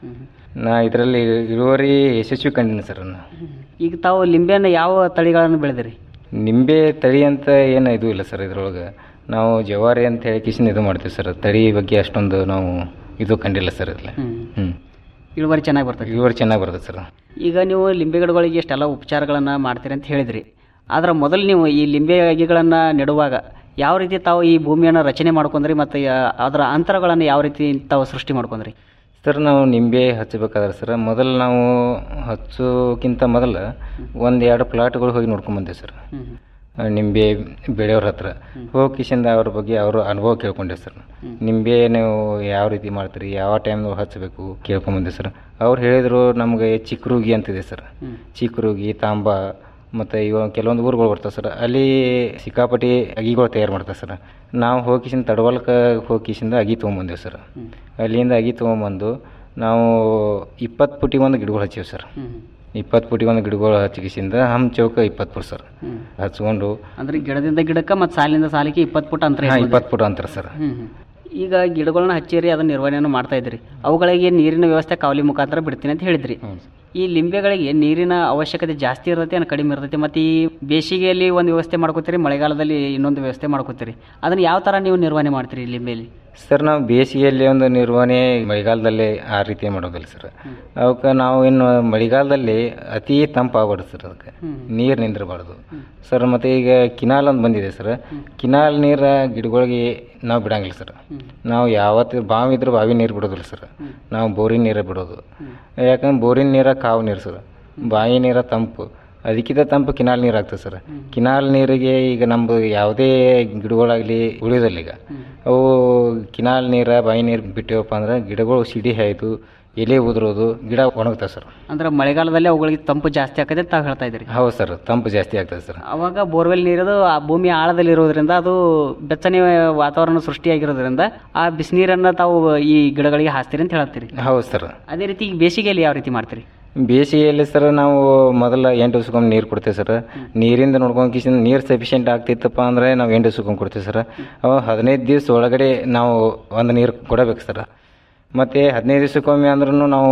ನಾ ಇದರಲ್ಲಿ ಇಳುವರಿ ಯಶಸ್ವಿ ಕಂಡಿನಿ ಸರ್ ನಾನು ಈಗ ತಾವು ಲಿಂಬೆಯನ್ನು ಯಾವ ತಳಿಗಳನ್ನು ಬೆಳೆದಿರಿ ನಿಂಬೆ ತಳಿ ಅಂತ ಏನು ಇದು ಇಲ್ಲ ಸರ್ ಇದ್ರೊಳಗೆ ನಾವು ಜವಾರಿ ಅಂತ ಹೇಳಿ ಕಿಶನ್ ಇದು ಮಾಡ್ತೀವಿ ಸರ್ ತಳಿ ಬಗ್ಗೆ ಅಷ್ಟೊಂದು ನಾವು ಇದು ಕಂಡಿಲ್ಲ ಸರ್ ಇದ್ರಲ್ಲಿ ಹ್ಞೂ ಇಳುವರಿ ಚೆನ್ನಾಗಿ ಬರ್ತೈತಿ ಇಳುವರಿ ಚೆನ್ನಾಗಿ ಬರ್ತದೆ ಸರ್ ಈಗ ನೀವು ಲಿಂಬೆ ಗಿಡಗಳಿಗೆ ಇಷ್ಟೆಲ್ಲ ಉಪಚಾರಗಳನ್ನು ಮಾಡ್ತೀರಿ ಅಂತ ಹೇಳಿದ್ರಿ ಆದ್ರೆ ಮೊದಲು ನೀವು ಈ ಲಿಂಬೆ ಅಗಿಗಳನ್ನು ನೆಡುವಾಗ ಯಾವ ರೀತಿ ತಾವು ಈ ಭೂಮಿಯನ್ನು ರಚನೆ ಮಾಡ್ಕೊಂಡ್ರಿ ಮತ್ತು ಯಾ- ಅದರ ಅಂತರಗಳನ್ನು ಯಾವ ರೀತಿ ತಾವು ಸೃಷ್ಟಿ ಮಾಡ್ಕೊಂಡ್ರಿ ಸರ್ ನಾವು ನಿಂಬೆ ಹಚ್ಚಬೇಕಾದ್ರೆ ಸರ್ ಮೊದಲು ನಾವು ಹಚ್ಚೋಕ್ಕಿಂತ ಮೊದಲು ಒಂದು ಎರಡು ಪ್ಲಾಟ್ಗಳು ಹೋಗಿ ನೋಡ್ಕೊಂಬಂದೆ ಸರ್ ಆ, ನಿಂಬೆ ಬೆಳೆಯೋರ ಹತ್ರ ಹೋಗಿ ಕಿಶಿಂದ ಅವ್ರ ಬಗ್ಗೆ ಅವ್ರ ಅನುಭವ ಕೇಳ್ಕೊಂಡೆ ಸರ್ ನಿಂಬೆ ನೀವು ಯಾವ ರೀತಿ ಮಾಡ್ತೀರಿ ಯಾವ ಟೈಮ್ನಲ್ಲಿ ಹಚ್ಚಬೇಕು ಕೇಳ್ಕೊಂಬಂದೆ ಸರ್ ಅವ್ರು ಹೇಳಿದರು ನಮಗೆ ಚಿಕ್ರುಗಿ ಅಂತಿದೆ ಸರ್ ಚಿಕ್ರುಗಿ ತಾಂಬ ಮತ್ತು ಇವ ಕೆಲವೊಂದು ಊರುಗಳು ಬರ್ತಾವೆ ಸರ್ ಅಲ್ಲಿ ಸಿಕ್ಕಾಪಟ್ಟಿ ಅಗಿಗಳು ತಯಾರು ಮಾಡ್ತಾರೆ ಸರ್ ನಾವು ಹೋಗಿಸಿಂದ ತಡವಲ್ಕ ಹೋಗಿಸಿಂದ ಅಗಿ ತೊಗೊಂಬಂದೇವು ಸರ್ ಅಲ್ಲಿಂದ ಅಗಿ ತೊಗೊಂಬಂದು ನಾವು ಇಪ್ಪತ್ತು ಫುಟಿಗೆ ಒಂದು ಗಿಡಗಳು ಹಚ್ಚೀವಿ ಸರ್ ಇಪ್ಪತ್ತು ಫುಟಿಗೆ ಒಂದು ಗಿಡಗಳು ಹಚ್ಚಿಕಿಸಿಂದ ಹಮ್ ಚೌಕ ಇಪ್ಪತ್ತು ಫುಟ್ ಸರ್ ಹಚ್ಕೊಂಡು ಅಂದ್ರೆ ಗಿಡದಿಂದ ಗಿಡಕ್ಕೆ ಮತ್ತು ಸಾಲಿನಿಂದ ಸಾಲಿಗೆ ಇಪ್ಪತ್ತು ಫುಟ್ ಅಂತರ ಹಾಂ ಇಟ್ಕೊಂಡ್ರಿ. ಇಪ್ಪತ್ತು ಫುಟ್ ಅಂತರ ಸರ್ ಹ್ಮ್ ಹ್ಮ್. ಈಗ ಗಿಡಗಳನ್ನ ಹಚ್ಚಿರಿ ಅದನ್ನ ನಿರ್ವಹಣೆಯನ್ನು ಮಾಡ್ತಾ ಇದ್ರಿ ಅವುಗಳಿಗೆ ನೀರಿನ ವ್ಯವಸ್ಥೆ ಕಾವಲಿ ಮುಖಾಂತರ ಬಿಡ್ತೀನಿ ಅಂತ ಹೇಳಿದ್ರಿ ಈ ಲಿಂಬೆಗಳಿಗೆ ನೀರಿನ ಅವಶ್ಯಕತೆ ಜಾಸ್ತಿ ಇರ್ತೈತಿ ಅನ್ನ ಕಡಿಮೆ ಇರ್ತೈತಿ ಮತ್ತು ಈ ಬೇಸಿಗೆಯಲ್ಲಿ ಒಂದು ವ್ಯವಸ್ಥೆ ಮಾಡ್ಕೋತೀರಿ ಮಳೆಗಾಲದಲ್ಲಿ ಇನ್ನೊಂದು ವ್ಯವಸ್ಥೆ ಮಾಡ್ಕೋತೀರಿ ಅದನ್ನ ಯಾವ ಥರ ನೀವು ನಿರ್ವಹಣೆ ಮಾಡ್ತೀರಿ ಲಿಂಬೆಯಲ್ಲಿ ಸರ್ ನಾವು ಬೇಸಿಗೆಯಲ್ಲಿ ಒಂದು ನಿರ್ವಹಣೆ ಮಳೆಗಾಲದಲ್ಲಿ ಆ ರೀತಿ ಮಾಡೋದಿಲ್ಲ ಸರ್ ಅವಕ್ಕೆ ನಾವು ಇನ್ನು ಮಳೆಗಾಲದಲ್ಲಿ ಅತಿ ತಂಪಾಗ್ಬಾರ್ದು ಸರ್ ಅದಕ್ಕೆ ನೀರು ನಿಂದಿರಬಾರ್ದು ಸರ್ ಮತ್ತು ಈಗ ಕಿನಾಲ್ ಒಂದು ಬಂದಿದೆ ಸರ್ ಕಿನಾಲ್ ನೀರು ಗಿಡಗಳಿಗೆ ನಾವು ಬಿಡಂಗಿಲ್ಲ ಸರ್ ನಾವು ಯಾವತ್ತು ಬಾವಿ ಇದ್ರೆ ಬಾವಿ ನೀರು ಬಿಡೋದಿಲ್ಲ ಸರ್ ನಾವು ಬೋರಿನ ನೀರೇ ಬಿಡೋದು ಯಾಕಂದ್ರೆ ಬೋರಿನ ನೀರ ಕಾವು ನೀರು ಸರ್ ಬಾವಿ ನೀರ ತಂಪು ಅದಕ್ಕಿಂತ ತಂಪು ಕಿನಾಲ್ ನೀರು ಆಗ್ತದೆ ಸರ್ ಕಿನಾಲ್ ನೀರಿಗೆ ಈಗ ನಮ್ಮದು ಯಾವುದೇ ಗಿಡಗಳಾಗಲಿ ಉಳಿಯೋದಿಲ್ಲ ಈಗ ಅವು ಕಿನಾಲ್ ನೀರ ಬಾವಿ ನೀರು ಬಿಟ್ಟಿವಪ್ಪ ಅಂದ್ರೆ ಗಿಡಗಳು ಸಿಡಿ ಆಯಿತು ಎಲೆ ಉದುರೋದು ಗಿಡ ಒಣಗ್ತದೆ ಸರ್ ಅಂದ್ರೆ ಮಳೆಗಾಲದಲ್ಲಿ ಅವುಗಳಿಗೆ ತಂಪು ಜಾಸ್ತಿ ಆಕತೆ ಅಂತ ತಾವು ಹೇಳ್ತಾ ಇದ್ರಿ ಹೌದು ಸರ್ ತಂಪು ಜಾಸ್ತಿ ಆಗ್ತದೆ ಸರ್ ಅವಾಗ ಬೋರ್ವೆಲ್ ನೀರದು ಆ ಭೂಮಿಯ ಆಳದಲ್ಲಿ ಇರೋದ್ರಿಂದ ಅದು ಬೆಚ್ಚನೆ ವಾತಾವರಣ ಸೃಷ್ಟಿಯಾಗಿರೋದ್ರಿಂದ ಆ ಬಿಸಿನೀರನ್ನ ತಾವು ಈ ಗಿಡಗಳಿಗೆ ಹಾಸ್ತೀರಿ ಅಂತ ಹೇಳ್ತೀರಿ ಹೌದು ಸರ್ ಅದೇ ರೀತಿ ಈಗ ಬೇಸಿಗೆಯಲ್ಲಿ ಯಾವ ರೀತಿ ಮಾಡ್ತೀರಿ ಬೇಸಿಗೆಯಲ್ಲಿ ಸರ್ ನಾವು ಮೊದಲ ಎಂಟು ದಿವ್ಸಕ್ಕೊಮ್ಮೆ ನೀರು ಕೊಡ್ತೇವೆ ಸರ್ ನೀರಿಂದ ನೋಡ್ಕೊಂಡು ಕಿಶನ್ ನೀರು ಸಫಿಷಿಯೆಂಟ್ ಆಗ್ತಿತ್ತಪ್ಪ ಅಂದರೆ ನಾವು ಎಂಟು ದಿವ್ಸಕ್ಕೊಮ್ಮೆ ಕೊಡ್ತೇವೆ ಸರ್ ಅವ ಹದಿನೈದು ದಿವ್ಸ ಒಳಗಡೆ ನಾವು ಒಂದು ನೀರು ಕೊಡಬೇಕು ಸರ್ ಮತ್ತು ಹದಿನೈದು ದಿವ್ಸಕ್ಕೊಮ್ಮೆ ಅಂದ್ರೂ ನಾವು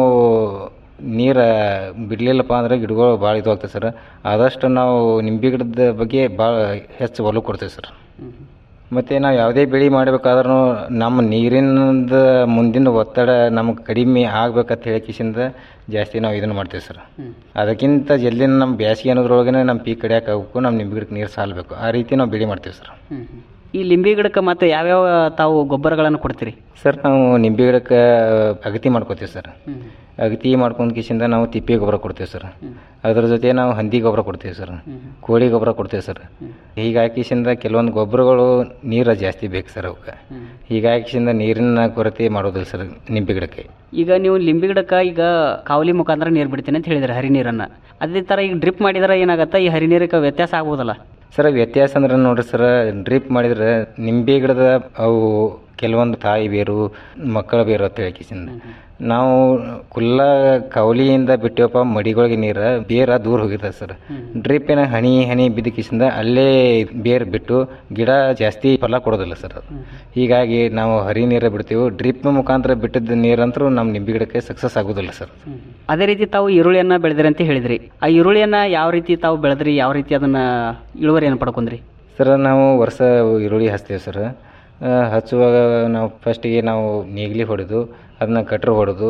ನೀರು ಬಿಡಲಿಲ್ಲಪ್ಪ ಅಂದರೆ ಗಿಡಗಳು ಭಾಳ ಇದು ಆಗ್ತದೆ ಸರ್ ಆದಷ್ಟು ನಾವು ನಿಂಬೆ ಗಿಡದ ಬಗ್ಗೆ ಭಾಳ ಹೆಚ್ಚು ಒಲವು ಕೊಡ್ತೇವೆ ಸರ್ ಮತ್ತು ನಾವು ಯಾವುದೇ ಬೆಳೆ ಮಾಡಬೇಕಾದ್ರೂ ನಮ್ಮ ನೀರಿನದ ಮುಂದಿನ ಒತ್ತಡ ನಮಗೆ ಕಡಿಮೆ ಆಗ್ಬೇಕಂತ ಹೇಳಿ ಕಿಸಿಂದ ಜಾಸ್ತಿ ನಾವು ಇದನ್ನು ಮಾಡ್ತೇವೆ ಸರ್ ಅದಕ್ಕಿಂತ ಜಲ್ದಿ ನಮ್ಮ ಬೇಸಿಗೆ ಅನ್ನೋದ್ರೊಳಗೆ ನಮ್ಮ ಪೀಕ್ ಕಡಿಯಕ್ಕೆ ಆಗಬೇಕು ನಮ್ಮ ನಿಂಬೆ ಗಿಡಕ್ಕೆ ನೀರು ಸಾಲಬೇಕು ಆ ರೀತಿ ನಾವು ಬೆಳೆ ಮಾಡ್ತೇವೆ ಸರ್ ಈ ಲಿಂಬೆ ಗಿಡಕ್ಕೆ ಮತ್ತೆ ಯಾವ್ಯಾವ ತಾವು ಗೊಬ್ಬರಗಳನ್ನು ಕೊಡ್ತೀರಿ ಸರ್ ನಾವು ನಿಂಬೆ ಗಿಡಕ್ಕೆ ಅಗತಿ ಮಾಡ್ಕೋತೀವಿ ಸರ್ ಅಗತಿ ಮಾಡ್ಕೊಂಡು ಕಿಸಿಂದ ನಾವು ತಿಪ್ಪೆ ಗೊಬ್ಬರ ಕೊಡ್ತೇವೆ ಸರ್ ಅದ್ರ ಜೊತೆ ನಾವು ಹಂದಿ ಗೊಬ್ಬರ ಕೊಡ್ತೇವೆ ಸರ್ ಕೋಳಿ ಗೊಬ್ಬರ ಕೊಡ್ತೇವೆ ಸರ್ ಹೀಗಾಕಿಸಿಂದ ಕೆಲವೊಂದು ಗೊಬ್ಬರಗಳು ನೀರು ಜಾಸ್ತಿ ಬೇಕು ಸರ್ ಅವಕ್ಕೆ ಹೀಗಾಕಿಸಿಂದ ನೀರಿನ ಕೊರತೆ ಮಾಡೋದಿಲ್ಲ ಸರ್ ನಿಂಬೆ ಗಿಡಕ್ಕೆ ಈಗ ನೀವು ಲಿಂಬೆ ಗಿಡಕ್ಕೆ ಈಗ ಕಾವಲಿ ಮುಖಾಂತರ ನೀರು ಬಿಡ್ತೀನಿ ಅಂತ ಹೇಳಿದ್ರೆ ಹರಿ ನೀರನ್ನು ಅದೇ ಥರ ಈಗ ಡ್ರಿಪ್ ಮಾಡಿದ್ರೆ ಏನಾಗತ್ತೆ ಈ ಹರಿ ನೀರಿಗೆ ವ್ಯತ್ಯಾಸ ಆಗ್ಬೋದಲ್ಲ ಸರ್ ವ್ಯತ್ಯಾಸ ಅಂದ್ರೆ ನೋಡ್ರಿ ಸರ್ ಡ್ರಿಪ್ ಮಾಡಿದ್ರೆ ನಿಂಬೆ ಗಿಡದ ಅವು ಕೆಲವೊಂದು ತಾಯಿ ಬೇರು ಮಕ್ಕಳ ಬೇರು ಅಂತ ಹೇಳಿಕಿಸಿಂದ ನಾವು ಕುಲ್ಲ ಕವಲಿಯಿಂದ ಬಿಟ್ಟಿವಪ್ಪ ಮಡಿಗಳಿಗೆ ನೀರು ಬೇರ ದೂರ ಹೋಗಿರ್ತದೆ ಸರ್ ಡ್ರಿಪ್ಪಿನ ಹನಿ ಹನಿ ಬಿದ್ದಕಿಸಿಂದ ಅಲ್ಲೇ ಬೇರ್ ಬಿಟ್ಟು ಗಿಡ ಜಾಸ್ತಿ ಫಲ ಕೊಡೋದಿಲ್ಲ ಸರ್ ಅದು ಹೀಗಾಗಿ ನಾವು ಹರಿ ನೀರೇ ಬಿಡ್ತೀವಿ ಡ್ರಿಪ್ ಮುಖಾಂತರ ಬಿಟ್ಟಿದ್ದ ನೀರಂತರೂ ನಮ್ಮ ನಿಂಬೆ ಗಿಡಕ್ಕೆ ಸಕ್ಸಸ್ ಆಗೋದಿಲ್ಲ ಸರ್ ಅದೇ ರೀತಿ ತಾವು ಈರುಳ್ಳಿಯನ್ನ ಬೆಳೆದ್ರಿ ಅಂತ ಹೇಳಿದ್ರಿ ಆ ಈರುಳ್ಳಿಯನ್ನ ಯಾವ ರೀತಿ ತಾವು ಬೆಳೆದ್ರಿ ಯಾವ ರೀತಿ ಅದನ್ನ ಇಳುವರಿಯನ್ನು ಪಡ್ಕೊಂಡ್ರಿ ಸರ್ ನಾವು ವರ್ಷ ಈರುಳ್ಳಿ ಹಚ್ತೇವೆ ಸರ್ ಆ, ಹಚ್ಚುವಾಗ ನಾವು ಫಸ್ಟಿಗೆ ನಾವು ನೇಗಿಲಿ ಹೊಡೆದು ಅದನ್ನ ಕಟ್ರು ಹೊಡೆದು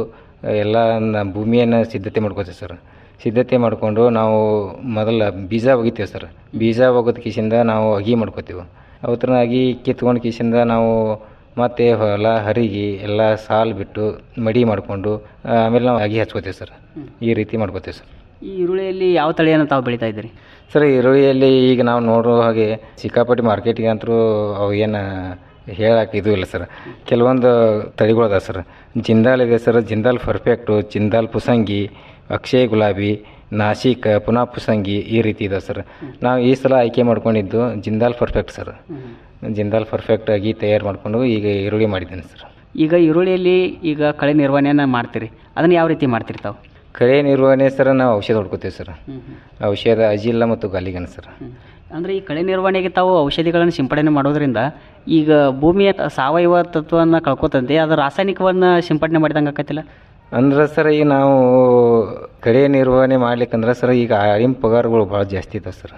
ಎಲ್ಲ ನ- ಭೂಮಿಯನ್ನು ಸಿದ್ಧತೆ ಮಾಡ್ಕೋತೀವಿ ಸರ್ ಸಿದ್ಧತೆ ಮಾಡಿಕೊಂಡು ನಾವು ಮೊದಲ ಬೀಜ ಒಗಿತೀವಿ ಸರ್ ಬೀಜ ಒಗದ ಕಿಸಿಂದ ನಾವು ಅಗಿ ಮಾಡ್ಕೋತೀವಿ ಅವತ್ರ ಅಗಿ ಕಿತ್ಕೊಂಡು ಕಿಸಿಂದ ನಾವು ಮತ್ತೆ ಹೊಲ ಹರಿಗಿ ಎಲ್ಲ ಸಾಲು ಬಿಟ್ಟು ಮಡಿ ಮಾಡಿಕೊಂಡು ಆಮೇಲೆ ನಾವು ಅಗಿ ಹಚ್ಕೋತೀವಿ ಸರ್ ಈ ರೀತಿ ಮಾಡ್ಕೋತೀವಿ ಸರ್ ಈ ಈರುಳ್ಳಿಯಲ್ಲಿ ಯಾವ ತಳಿಯನ್ನು ತಾವು ಬೆಳೀತಾ ಇದ್ದೀರಿ ಸರ್ ಈರುಳ್ಳಿಯಲ್ಲಿ ಈಗ ನಾವು ನೋಡೋ ಹಾಗೆ ಸಿಕ್ಕಾಪಟ್ಟೆ ಮಾರ್ಕೆಟಿಗೆ ಅಂತರೂ ಅವು ಏನು ಹೇಳಕ್ಕೆ ಇದು ಇಲ್ಲ ಸರ್ ಕೆಲವೊಂದು ತಳಿಗಳು ಅದಾವೆ ಸರ್ ಜಿಂದಾಲ್ ಇದೆ ಸರ್ ಜಿಂದಾಲ್ ಪರ್ಫೆಕ್ಟು ಜಿಂದಾಲ್ ಪುಸಂಗಿ ಅಕ್ಷಯ್ ಗುಲಾಬಿ ನಾಸಿಕ್ ಪುನಃ ಪುಸಂಗಿ ಈ ರೀತಿ ಇದೆ ಸರ್ ನಾವು ಈ ಸಲ ಆಯ್ಕೆ ಮಾಡ್ಕೊಂಡಿದ್ದು Jindal perfect sir Jindal perfect ಆಗಿ ತಯಾರು ಮಾಡಿಕೊಂಡು ಈಗ ಈರುಳ್ಳಿ ಮಾಡಿದ್ದೀನಿ ಸರ್ ಈಗ ಈರುಳ್ಳಿಯಲ್ಲಿ ಈಗ ಕಳೆ ನಿರ್ವಹಣೆಯನ್ನು ಮಾಡ್ತೀರಿ ಅದನ್ನು ಯಾವ ರೀತಿ ಮಾಡ್ತೀರಿ ತಾವು ಕಳೆ ನಿರ್ವಹಣೆ ಸರ್ ನಾವು ಔಷಧ ಹೊಡ್ಕೋತೀವಿ ಸರ್ ಔಷಧ ಅಜಿಲ್ಲ ಮತ್ತು ಗಾಲಿಗನ್ ಸರ್ ಅಂದರೆ ಈ ಕಳೆ ನಿರ್ವಹಣೆಗೆ ತಾವು ಔಷಧಿಗಳನ್ನು ಸಿಂಪಡಣೆ ಮಾಡೋದ್ರಿಂದ ಈಗ ಭೂಮಿಯ ಸಾವಯವ ತತ್ವವನ್ನು ಕಳ್ಕೊತಂತೆ ಅದು ರಾಸಾಯನಿಕವನ್ನು ಸಿಂಪಡಣೆ ಮಾಡಿದಂಗೆ ಆಕತಿಲ್ಲ ಅಂದ್ರೆ ಸರ್ ಈಗ ನಾವು ಕಡೆ ನಿರ್ವಹಣೆ ಮಾಡ್ಲಿಕ್ಕಂದ್ರೆ ಸರ್ ಈಗ ಆಳಿನ ಪಗಾರಗಳು ಭಾಳ ಜಾಸ್ತಿ ಇದಾವೆ ಸರ್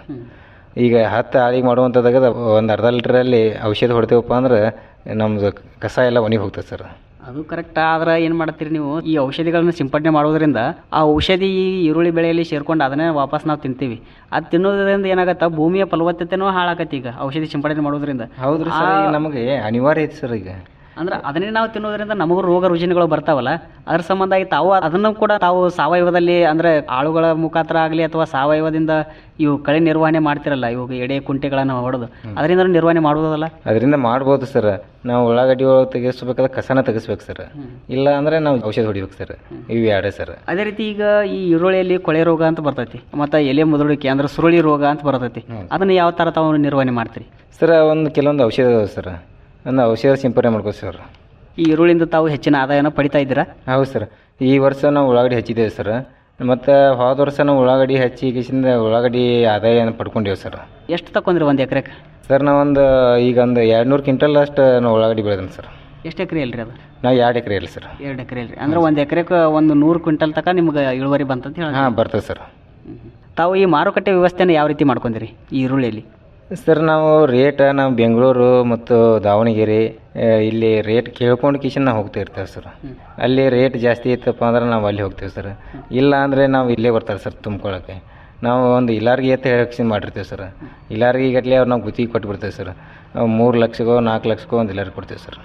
ಈಗ ಹತ್ತು ಆಳಿಗೆ ಮಾಡುವಂಥದ್ದಾಗ ಒಂದು ಅರ್ಧ ಲೀಟ್ರಲ್ಲಿ ಔಷಧ ಹೊಡ್ತೇವಪ್ಪ ಅಂದ್ರೆ ನಮ್ಮದು ಕಸ ಎಲ್ಲ ಒಣಗಿ ಹೋಗ್ತದೆ ಸರ್ ಅದು ಕರೆಕ್ಟ್ ಆದ್ರೆ ಏನು ಮಾಡ್ತೀರಿ ನೀವು ಈ ಔಷಧಿಗಳನ್ನು ಸಿಂಪಡಣೆ ಮಾಡೋದ್ರಿಂದ ಆ ಔಷಧಿ ಈ ಈರುಳ್ಳಿ ಬೆಳೆಯಲ್ಲಿ ಸೇರ್ಕೊಂಡು ಅದನ್ನೇ ವಾಪಸ್ ನಾವು ತಿಂತೀವಿ ಅದು ತಿನ್ನೋದ್ರಿಂದ ಏನಾಗತ್ತ ಭೂಮಿಯ ಫಲವತ್ತತೆನೂ ಹಾಳಾಗತ್ತೆ ಈಗ ಔಷಧಿ ಸಿಂಪಡಣೆ ಮಾಡೋದ್ರಿಂದ ಹೌದ್ರಿ ಸರ್ ಈಗ ನಮಗೆ ಅನಿವಾರ್ಯ ಐತೆ ಸರ್ ಈಗ ಅಂದ್ರೆ ಅದನ್ನೇ ನಾವು ತಿನ್ನೋದ್ರಿಂದ ನಮಗೂ ರೋಗ ರುಜಿನಗಳು ಬರ್ತಾವಲ್ಲ ಅದ್ರ ಸಂಬಂಧಾಗಿ ತಾವು ಅದನ್ನು ಕೂಡ ತಾವು ಸಾವಯವದಲ್ಲಿ ಅಂದ್ರೆ ಆಳುಗಳ ಮುಖಾಂತರ ಆಗಲಿ ಅಥವಾ ಸಾವಯವದಿಂದ ಇವು ಕಳೆ ನಿರ್ವಹಣೆ ಮಾಡ್ತಿರಲ್ಲ ಇವಾಗ ಎಡೆ ಕುಂಟೆಗಳನ್ನು ಹೊಡೆದು ಅದರಿಂದ ನಿರ್ವಹಣೆ ಮಾಡುವುದಲ್ಲ ಅದರಿಂದ ಮಾಡ್ಬೋದು ಸರ್ ನಾವು ಉಳ್ಳಾಗಡ್ಡಿ ಒಳಗೆ ತೆಗಿಸ್ಬೇಕಾದ್ರೆ ಕಸನ ತೆಗಿಸ್ಬೇಕು ಸರ್ ಇಲ್ಲ ಅಂದ್ರೆ ನಾವು ಔಷಧ ಹೊಡಿಬೇಕು ಸರ್ ಇವು ಎರಡೇ ಸರ್ ಅದೇ ರೀತಿ ಈಗ ಈ ಈರುಳ್ಳಿಯಲ್ಲಿ ಕೊಳೆ ರೋಗ ಅಂತ ಬರ್ತೈತಿ ಮತ್ತು ಎಲೆ ಮುದುಳಿಕೆ ಅಂದ್ರೆ ಸುರುಳಿ ರೋಗ ಅಂತ ಬರ್ತೈತಿ ಅದನ್ನ ಯಾವ ಥರ ತಾವು ನಿರ್ವಹಣೆ ಮಾಡ್ತೀರಿ ಸರ್ ಒಂದು ಕೆಲವೊಂದು ಔಷಧ ಅದಾವೆ ಸರ್ ಒಂದು ಔಷಧ ಸಿಂಪಡಣೆ ಮಾಡ್ಬೋದು ಸರ್ ಈ ಈರುಳ್ಳಿಯಿಂದ ತಾವು ಹೆಚ್ಚಿನ ಆದಾಯನ ಪಡಿತಾ ಇದ್ದೀರಾ ಹೌದು ಸರ್ ಈ ವರ್ಷ ನಾವು ಉಳ್ಳಾಗಡ್ಡಿ ಹಚ್ಚಿದ್ದೇವೆ ಸರ್ ಮತ್ತು ಹೋದ ವರ್ಷ ನಾವು ಉಳ್ಳಾಗಡ್ಡಿ ಹಚ್ಚಿ ಕಿಸಿಂದ ಉಳ್ಳಾಗಡ್ಡಿ ಆದಾಯ ಪಡ್ಕೊಂಡೇವೆ ಸರ್ ಎಷ್ಟು ತಕೊಂಡ್ರಿ ಒಂದು ಎಕರೆಗೆ ಸರ್ ನಾವೊಂದು ಈಗ ಒಂದು ಎರಡು ನೂರು ಕ್ವಿಂಟಲ್ ಅಷ್ಟು ನಾವು ಉಳ್ಳಾಗಡ್ಡಿ ಬೆಳೆದೀನಿ ಸರ್ ಎಷ್ಟು ಎಕರೆ ಅಲ್ರಿ ಅದು ನಾವು ಎರಡು ಎಕರೆ ಇಲ್ಲ ಸರ್ ಎರಡು ಎಕರೆ ಅಲ್ರಿ ಅಂದ್ರೆ ಒಂದು ಎಕರೆಗೆ ಒಂದು ನೂರು ಕ್ವಿಂಟಲ್ ತನಕ ನಿಮ್ಗೆ ಇಳುವರಿ ಬಂತಂತ ಹೇಳಿ ಹಾಂ ಬರ್ತದೆ ಸರ್ ತಾವು ಈ ಮಾರುಕಟ್ಟೆ ವ್ಯವಸ್ಥೆನ ಯಾವ ರೀತಿ ಮಾಡ್ಕೊಂಡಿರಿ ಈ ಈರುಳ್ಳಿಯಲ್ಲಿ ಸರ್ ನಾವು ರೇಟ್ ನಾವು ಬೆಂಗಳೂರು ಮತ್ತು ದಾವಣಗೆರೆ ಆ, ಇಲ್ಲಿ ರೇಟ್ ಕೇಳ್ಕೊಂಡು ಕಿಶನ್ ನಾವು ಹೋಗ್ತಾ ಇರ್ತೇವೆ ಸರ್ ಅಲ್ಲಿ ರೇಟ್ ಜಾಸ್ತಿ ಇತ್ತಪ್ಪ ಅಂದ್ರೆ ನಾವು ಅಲ್ಲಿ ಹೋಗ್ತೇವೆ ಸರ್ ಇಲ್ಲ ಅಂದರೆ ನಾವು ಇಲ್ಲೇ ಬರ್ತಾರೆ ಸರ್ ತುಂಬ್ಕೊಳ್ಳೋಕ್ಕೆ ನಾವು ಒಂದು ಇಲಾರ್ಗಿ ಎತ್ತ ಹೇಳಕ್ಕೆ ಮಾಡಿರ್ತೀವಿ ಸರ್ ಇಲಾರ್ಗಿ ಗಟ್ಲೆ ಅವ್ರು ನಾವು ಗುತ್ತಿಗೆ ಕೊಟ್ಬಿಡ್ತೇವೆ ಸರ್ ಮೂರು ಲಕ್ಷಕ್ಕೋ ನಾಲ್ಕು ಲಕ್ಷಕ್ಕೋ ಒಂದು ಇಲಾರ್ಗಿ ಕೊಡ್ತೇವೆ ಸರ್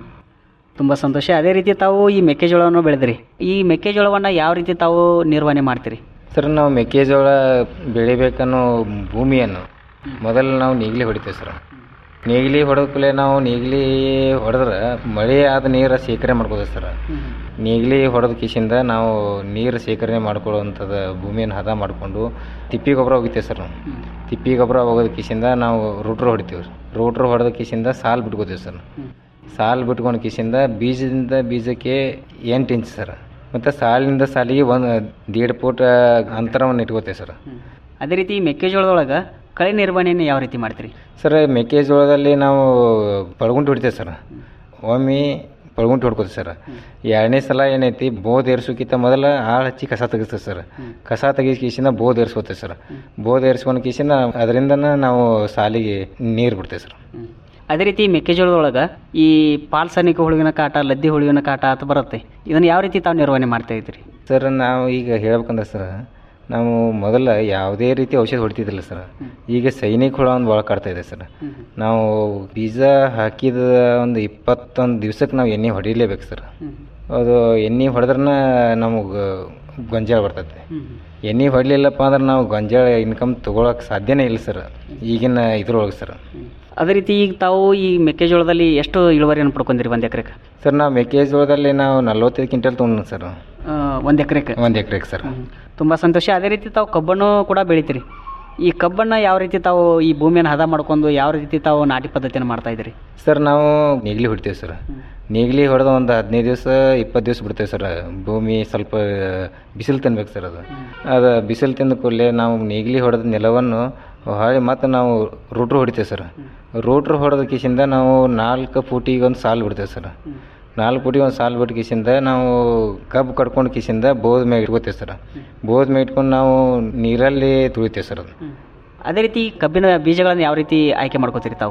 ತುಂಬ ಸಂತೋಷ ಅದೇ ರೀತಿ ತಾವು ಈ ಮೆಕ್ಕೆಜೋಳವನ್ನು ಬೆಳೆದ್ರಿ ಈ ಮೆಕ್ಕೆಜೋಳವನ್ನು ಯಾವ ರೀತಿ ತಾವು ನಿರ್ವಹಣೆ ಮಾಡ್ತೀರಿ ಸರ್ ನಾವು ಮೆಕ್ಕೆಜೋಳ ಬೆಳಿಬೇಕನ್ನೋ ಭೂಮಿಯನ್ನು ಮೊದಲು ನಾವು ನೇಗಿಲಿ ಹೊಡಿತೇವೆ ಸರ್ ನೇಗಿಲಿ ಹೊಡೆದ ಕೂಡಲೇ ನಾವು ನೇಗಿಲಿ ಹೊಡೆದ್ರೆ ಮಳೆ ಆದ ನೀರು ಶೇಖರಣೆ ಮಾಡ್ಕೋತೀವಿ ಸರ್ ನೇಗಿಲಿ ಹೊಡೆದ ಕಿಸಿಂದ ನಾವು ನೀರು ಶೇಖರಣೆ ಮಾಡ್ಕೊಳ್ಳುವಂಥದ್ದು ಭೂಮಿಯನ್ನು ಹದ ಮಾಡಿಕೊಂಡು ತಿಪ್ಪಿ ಗೊಬ್ಬರ ಒಗಿತೇವೆ ಸರ್ ನಾವು ತಿಪ್ಪಿ ಗೊಬ್ಬರ ಒಗೆದ ಕಿಸಿಂದ ನಾವು ರೂಟ್ರ್ ಹೊಡಿತೀವಿ ರೂಟ್ರ್ ಹೊಡೆದ ಕಿಸಿಂದ ಸಾಲು ಬಿಟ್ಕೋತೀವಿ ಸರ್ ಸಾಲು ಬಿಟ್ಕೊಂಡು ಕಿಸಿಂದ ಬೀಜದಿಂದ ಬೀಜಕ್ಕೆ ಎಂಟು ಇಂಚ್ ಸರ್ ಮತ್ತು ಸಾಲಿನಿಂದ ಸಾಲಿಗೆ ಒಂದು ದೀಡ್ ಫೂಟ್ ಅಂತರವನ್ನು ಇಟ್ಕೋತೇವೆ ಸರ್ ಅದೇ ರೀತಿ ಈ ಮೆಕ್ಕೆಜೋಳದೊಳಗೆ ಕಳೆ ನಿರ್ವಹಣೆಯನ್ನು ಯಾವ ರೀತಿ ಮಾಡ್ತೀರಿ ಸರ್ ಮೆಕ್ಕೆಜೋಳದಲ್ಲಿ ನಾವು ಪಳಗುಂಟು ಹೊಡಿತೇವೆ ಸರ್ ಒಮ್ಮೆ ಪಳಗುಂಟು ಹೊಡ್ಕೋತೀವಿ ಸರ್ ಎರಡನೇ ಸಲ ಏನೈತಿ ಬೋದ್ ಏರ್ಸೋಕ್ಕಿಂತ ಮೊದಲ ಆಳು ಹಚ್ಚಿ ಕಸ ತೆಗಿಸ್ತೇವೆ ಸರ್ ಕಸ ತೆಗಿಸ್ ಕಿಸಿಂದ ಬೋದ್ ಏರ್ಸ್ಕೋತೇವೆ ಸರ್ ಬೋದ್ ಏರ್ಸ್ಕೊಂಡು ಕಿಸಿಂದ ಅದರಿಂದನೇ ನಾವು ಸಾಲಿಗೆ ನೀರು ಬಿಡ್ತೇವೆ ಸರ್ ಅದೇ ರೀತಿ ಮೆಕ್ಕೆಜೋಳದೊಳಗೆ ಈ ಪಾಲ್ಸನಿಕ ಹುಳುವಿನ ಕಾಟ ಲದ್ದಿ ಹುಳುವಿನ ಕಾಟ ಅಂತ ಬರುತ್ತೆ ಇದನ್ನು ಯಾವ ರೀತಿ ತಾವು ನಿರ್ವಹಣೆ ಮಾಡ್ತಾ ಇದ್ದೀರಿ ಸರ್ ನಾವು ಈಗ ಹೇಳ್ಬೇಕಂದ್ರೆ ಸರ್ ನಾವು ಮೊದಲ ಯಾವುದೇ ರೀತಿ ಔಷಧ ಹೊಡಿತಿದ್ದಿಲ್ಲ ಸರ್ ಈಗ ಸೈನಿಕ ಹುಳ ಒಂದು ಭಾಳ ಕಾಡ್ತಾ ಇದೆ ಸರ್ ನಾವು ಬೀಜ ಹಾಕಿದ ಒಂದು ಇಪ್ಪತ್ತೊಂದು ದಿವ್ಸಕ್ಕೆ ನಾವು ಎಣ್ಣೆ ಹೊಡಿಲೇಬೇಕು ಸರ್ ಅದು ಎಣ್ಣೆ ಹೊಡೆದ್ರೆ ನಮಗೆ ಗೊಂಜಾಳ ಬರ್ತೈತೆ ಎಣ್ಣೆ ಹೊಡಲಿಲ್ಲಪ್ಪ ಅಂದ್ರೆ ನಾವು ಗೊಂಜಾಳ ಇನ್ಕಮ್ ತೊಗೊಳಕ್ಕೆ ಸಾಧ್ಯನೇ ಇಲ್ಲ ಸರ್ ಈಗಿನ ಇದ್ರೊಳಗೆ ಸರ್ ಅದೇ ರೀತಿ ಈಗ ತಾವು ಈ ಮೆಕ್ಕೆಜೋಳದಲ್ಲಿ ಎಷ್ಟು ಇಳುವರಿಯನ್ನು ಪಡ್ಕೊಂಡಿರಿ ಒಂದು ಎಕರೆಗೆ ಸರ್ ನಾವು ಮೆಕ್ಕೆಜೋಳದಲ್ಲಿ ನಾವು ನಲ್ವತ್ತೈದು ಕ್ವಿಂಟಲ್ ತೊಗೊಂಡು ಸರ್ ಒಂದು ಎಕರೆಗೆ ಒಂದು ಎಕರೆಗೆ ಸರ್ ತುಂಬ ಸಂತೋಷ ಅದೇ ರೀತಿ ತಾವು ಕಬ್ಬನ್ನು ಕೂಡ ಬೆಳಿತೀರಿ ಈ ಕಬ್ಬನ್ನು ಯಾವ ರೀತಿ ತಾವು ಈ ಭೂಮಿಯನ್ನು ಹದ ಮಾಡ್ಕೊಂಡು ಯಾವ ರೀತಿ ತಾವು ನಾಟಿ ಪದ್ಧತಿಯನ್ನು ಮಾಡ್ತಾ ಇದ್ದೀರಿ ಸರ್ ನಾವು ನೇಗಿಲಿ ಹೊಡಿತೇವೆ ಸರ್ ನೇಗಿಲಿ ಹೊಡೆದ ಒಂದು ಹದಿನೈದು ದಿವಸ ಇಪ್ಪತ್ತು ದಿವಸ ಬಿಡ್ತೇವೆ ಸರ್ ಭೂಮಿ ಸ್ವಲ್ಪ ಬಿಸಿಲು ತಿನ್ಬೇಕು ಸರ್ ಅದು ಅದು ಬಿಸಿಲು ತಿಂದ ಕೂಡಲೇ ನಾವು ನೇಗಿಲಿ ಹೊಡೆದ ನೆಲವನ್ನು ಹೊಳ್ಳಿ ಮತ್ತು ನಾವು ರೂಟ್ರ್ ಹೊಡಿತೇವೆ ಸರ್ ರೂಟ್ರ್ ಹೊಡೆದ ಕಿಸಿಂದ ನಾವು ನಾಲ್ಕು ಫೂಟಿಗೆ ಒಂದು ಸಾಲು ಬಿಡ್ತೇವೆ ಸರ್ ನಾಲ್ಕು ಫೂಟಿಗೆ ಒಂದು ಸಾಲು ಬಿಟ್ಟು ಕಿಸಿಂದ ನಾವು ಕಬ್ಬು ಕಡ್ಕೊಂಡು ಕಿಸಿಂದ ಬೋದ್ ಮೇಲೆ ಇಟ್ಕೋತೇವೆ ಸರ್ ಬೋದ್ ಮೇಲೆ ಇಟ್ಕೊಂಡು ನಾವು ನೀರಲ್ಲಿ ತುಳಿತೇವೆ ಸರ್ ಅದು ಅದೇ ರೀತಿ ಕಬ್ಬಿನ ಬೀಜಗಳನ್ನು ಯಾವ ರೀತಿ ಆಯ್ಕೆ ಮಾಡ್ಕೋತೀರಿ ತಾವು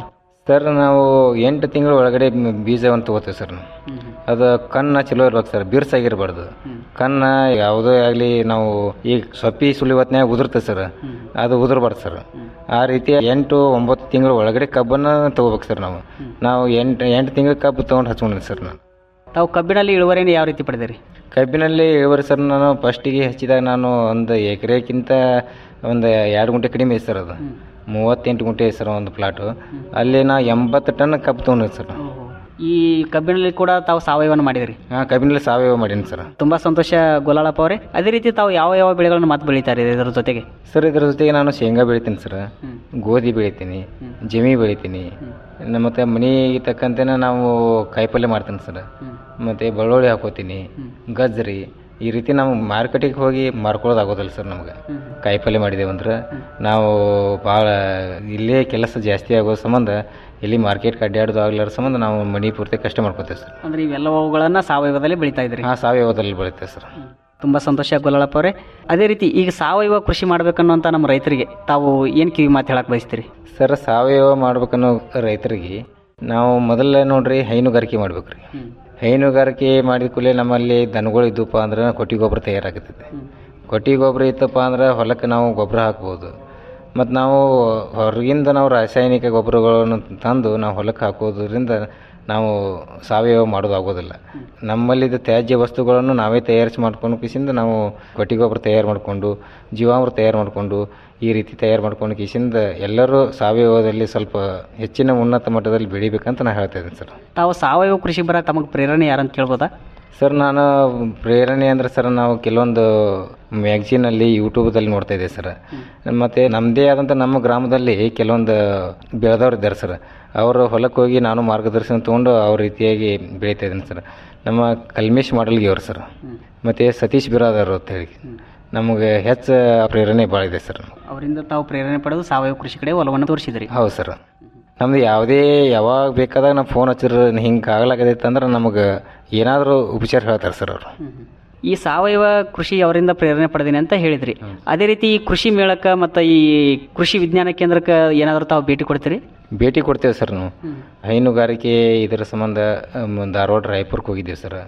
ಸರ್ ನಾವು ಎಂಟು ತಿಂಗಳ ಒಳಗಡೆ ಮ್- ಬೀಜವನ್ನು ತಗೋತೀವಿ ಸರ್ ನಾವು ಅದು ಕನ್ನ ಚಲೋ ಇರ್ಬೇಕು ಸರ್ ಬಿರ್ಸಾಗಿರ್ಬಾರ್ದು ಕನ್ನ ಯಾವುದೇ ಆಗಲಿ ನಾವು ಈಗ ಸೊಪ್ಪಿ ಸುಲಿವತ್ನ್ಯಾಗ ಉದುರ್ತದೆ ಸರ್ ಅದು ಉದುರಬಾರ್ದು ಸರ್ ಆ ರೀತಿ ಎಂಟು ಒಂಬತ್ತು ತಿಂಗಳ ಒಳಗಡೆ ಕಬ್ಬನ್ನು ತಗೋಬೇಕು ಸರ್ ನಾವು ನಾವು ಎಂಟು ಎಂಟು ತಿಂಗಳ ಕಬ್ಬು ತೊಗೊಂಡು ಹಚ್ಕೊಂಡಿದ್ದೆ ಸರ್ ನಾನು ತಾವು ಕಬ್ಬಿನಲ್ಲಿ ಇಳುವರಿಯನ್ನು ಯಾವ ರೀತಿ ಪಡೆದಿರಿ ಕಬ್ಬಿನಲ್ಲಿ ಇಳುವರಿ ಸರ್ ನಾನು ಫಸ್ಟಿಗೆ ಹಚ್ಚಿದಾಗ ನಾನು ಒಂದು ಎಕರೆಕ್ಕಿಂತ ಒಂದು ಎರಡು ಗುಂಟೆ ಕಡಿಮೆ ಐತೆ ಸರ್ ಅದು ಮೂವತ್ತೆಂಟು ಗುಂಟೆ ಐತೆ ಸರ್ ಒಂದು ಪ್ಲಾಟು ಅಲ್ಲಿ ನಾ ಎಂಬತ್ತು ಟನ್ ಕಬ್ಬು ತೊಗೊಂಡಿದ್ದೆ ಸರ್ ಈ ಕಬ್ಬಿನಲ್ಲಿ ಕೂಡ ತಾವು ಸಾವಯವವನ್ನು ಮಾಡಿದಿರಿ ಹಾಂ ಕಬ್ಬಿನಲ್ಲಿ ಸಾವಯವ ಮಾಡೀನಿ ಸರ್ ತುಂಬಾ ಸಂತೋಷ ಗೋಲಾಳಪ್ಪ ಅವರೇ ಅದೇ ರೀತಿ ತಾವು ಯಾವ ಯಾವ ಬೆಳೆಗಳನ್ನು ಮತ್ತೆ ಬೆಳೀತಾರೆ ಇದರ ಜೊತೆಗೆ ಸರ್ ಇದರ ಜೊತೆಗೆ ನಾನು ಶೇಂಗಾ ಬೆಳಿತೀನಿ ಸರ್ ಗೋಧಿ ಬೆಳಿತೀನಿ ಜಮಿ ಬೆಳಿತೀನಿ ನ- ಮತ್ತೆ ಮನೆಗೆ ತಕ್ಕಂತೆನೇ ನಾವು ಕಾಯಿಪಲ್ಯ ಮಾಡ್ತೀನಿ ಸರ್ ಮತ್ತು ಬೆಳ್ಳುಳ್ಳಿ ಹಾಕೋತೀನಿ ಗಜ್ರಿ ಈ ರೀತಿ ನಾವು ಮಾರ್ಕೆಟಿಗೆ ಹೋಗಿ ಮಾರ್ಕೊಳ್ಳೋದು ಆಗೋದಿಲ್ಲ ಸರ್ ನಮ್ಗೆ ಕಾಯಿಪಲ್ಯ ಮಾಡಿದೇವೆ ಅಂದ್ರೆ ನಾವು ಭಾಳ ಇಲ್ಲೇ ಕೆಲಸ ಜಾಸ್ತಿ ಆಗೋ ಸಂಬಂಧ ಇಲ್ಲಿ ಮಾರ್ಕೆಟ್ಗೆ ಅಡ್ಡಾಡೋದು ಆಗ್ಲಾರ ಸಂಬಂಧ ನಾವು ಮನೆ ಪೂರ್ತಿ ಕಷ್ಟ ಮಾಡ್ಕೋತೇವೆ ಸರ್ ಅಂದ್ರೆ ಇವೆಲ್ಲವುಗಳನ್ನ ಸಾವಯವದಲ್ಲಿ ಬೆಳೀತಾ ಇದ್ರಿ ಹಾಂ ಸಾವಯವದಲ್ಲಿ ಬೆಳಿತೇವೆ ಸರ್ ತುಂಬಾ ಸಂತೋಷ ಗೋಲಾಳಪ್ಪ ಅವರೇ ಅದೇ ರೀತಿ ಈಗ ಸಾವಯವ ಕೃಷಿ ಮಾಡ್ಬೇಕನ್ನುವಂತ ನಮ್ಮ ರೈತರಿಗೆ ತಾವು ಏನ್ ಕಿವಿ ಮಾತು ಹೇಳಕ್ ಬಯಸ್ತೀರಿ ಸರ್ ಸಾವಯವ ಮಾಡ್ಬೇಕನ್ನೋ ರೈತರಿಗೆ ನಾವು ಮೊದಲೇ ನೋಡ್ರಿ ಹೈನುಗಾರಿಕೆ ಮಾಡ್ಬೇಕ್ರಿ ಹೈನುಗಾರಿಕೆ ಮಾಡಿದ ಕೂಡಲೇ ನಮ್ಮಲ್ಲಿ ದನಗಳು ಇದ್ದಪ್ಪ ಅಂದ್ರೆ ಕೊಟ್ಟಿ ಗೊಬ್ಬರ ತಯಾರಾಗುತ್ತದೆ ಕೊಟ್ಟಿ ಗೊಬ್ಬರ ಇತ್ತಪ್ಪ ಅಂದ್ರೆ ಹೊಲಕ್ಕೆ ನಾವು ಗೊಬ್ಬರ ಹಾಕ್ಬೋದು ಮತ್ತು ನಾವು ಹೊರಗಿಂದ ನಾವು ರಾಸಾಯನಿಕ ಗೊಬ್ಬರಗಳನ್ನು ತಂದು ನಾವು ಹೊಲಕ್ಕೆ ಹಾಕೋದ್ರಿಂದ ನಾವು ಸಾವಯವ ಮಾಡೋದು ಆಗೋದಿಲ್ಲ ನಮ್ಮಲ್ಲಿದ್ದ ತ್ಯಾಜ್ಯ ವಸ್ತುಗಳನ್ನು ನಾವೇ ತಯಾರಿಸಿ ಮಾಡ್ಕೊಂಡು ಕಿಸಿಂದ ನಾವು ಕೊಟ್ಟಿ ಗೊಬ್ಬರ ತಯಾರು ಮಾಡಿಕೊಂಡು ಜೀವಾಮೃತ ತಯಾರು ಮಾಡಿಕೊಂಡು ಈ ರೀತಿ ತಯಾರು ಮಾಡ್ಕೊಂಡು ಕಿಸಿಂದ ಎಲ್ಲರೂ ಸಾವಯವದಲ್ಲಿ ಸ್ವಲ್ಪ ಹೆಚ್ಚಿನ ಉನ್ನತ ಮಟ್ಟದಲ್ಲಿ ಬೆಳಿಬೇಕಂತ ನಾನು ಹೇಳ್ತಾ ಇದ್ದೀನಿ ಸರ್ ತಾವು ಸಾವಯವ ಕೃಷಿ ಬರ ತಮಗೆ ಪ್ರೇರಣೆ ಯಾರಂತ ಕೇಳ್ಬೋದಾ ಸರ್ ನಾನು ಪ್ರೇರಣೆ ಅಂದರೆ ಸರ್ ನಾವು ಕೆಲವೊಂದು ಮ್ಯಾಗ್ಝಿನಲ್ಲಿ ಯೂಟ್ಯೂಬ್ದಲ್ಲಿ ನೋಡ್ತಾ ಇದ್ದೆ ಸರ್ ಮತ್ತು ನಮ್ಮದೇ ಆದಂಥ ನಮ್ಮ ಗ್ರಾಮದಲ್ಲಿ ಕೆಲವೊಂದು ಬೆಳೆದವ್ರು ಇದ್ದಾರೆ ಸರ್ ಅವರು ಹೊಲಕ್ಕೆ ಹೋಗಿ ನಾನು ಮಾರ್ಗದರ್ಶನ ತೊಗೊಂಡು ಅವ್ರ ರೀತಿಯಾಗಿ ಬೆಳೀತಾ ಇದ್ದೀನಿ ಸರ್ ನಮ್ಮ ಕಲ್ಮೇಶ್ ಮಾಡಲ್ಗಿ ಅವರು ಸರ್ ಮತ್ತು ಸತೀಶ್ ಬಿರಾದರ್ ಅಂತ ಹೇಳಿ ನಮಗೆ ಹೆಚ್ಚು ಪ್ರೇರಣೆ ಭಾಳ ಇದೆ ಸರ್ ಅವರಿಂದ ತಾವು ಪ್ರೇರಣೆ ಪಡೆದು ಸಾವಯವ ಕೃಷಿ ಕಡೆ ಒಲವನ್ನು ತೋರಿಸಿದ್ರಿ ಹೌದು ಸರ್ ನಮ್ದು ಯಾವುದೇ ಯಾವಾಗ ಬೇಕಾದಾಗ ನಾವು ಫೋನ್ ಹಚ್ಚಿದ್ರೆ ಹಿಂಗೆ ಆಗ್ಲಾಗದೈತೆ ಅಂದ್ರೆ ನಮಗೆ ಏನಾದರೂ ಉಪಚಾರ ಹೇಳ್ತಾರೆ ಸರ್ ಅವರು ಈ ಸಾವಯವ ಕೃಷಿ ಅವರಿಂದ ಪ್ರೇರಣೆ ಪಡೆದಿನಿ ಅಂತ ಹೇಳಿದ್ರಿ ಅದೇ ರೀತಿ ಈ ಕೃಷಿ ಮೇಳಕ್ಕೆ ಮತ್ತು ಈ ಕೃಷಿ ವಿಜ್ಞಾನ ಕೇಂದ್ರಕ್ಕೆ ಏನಾದರೂ ತಾವು ಭೇಟಿ ಕೊಡ್ತೀರಿ ಭೇಟಿ ಕೊಡ್ತೇವೆ ಸರ್ ನಾವು ಹೈನುಗಾರಿಕೆ ಇದರ ಸಂಬಂಧ ಮ್, ಧಾರವಾಡ ರಾಯಪುರಕ್ಕೆ ಹೋಗಿದ್ದೇವೆ ಸರ್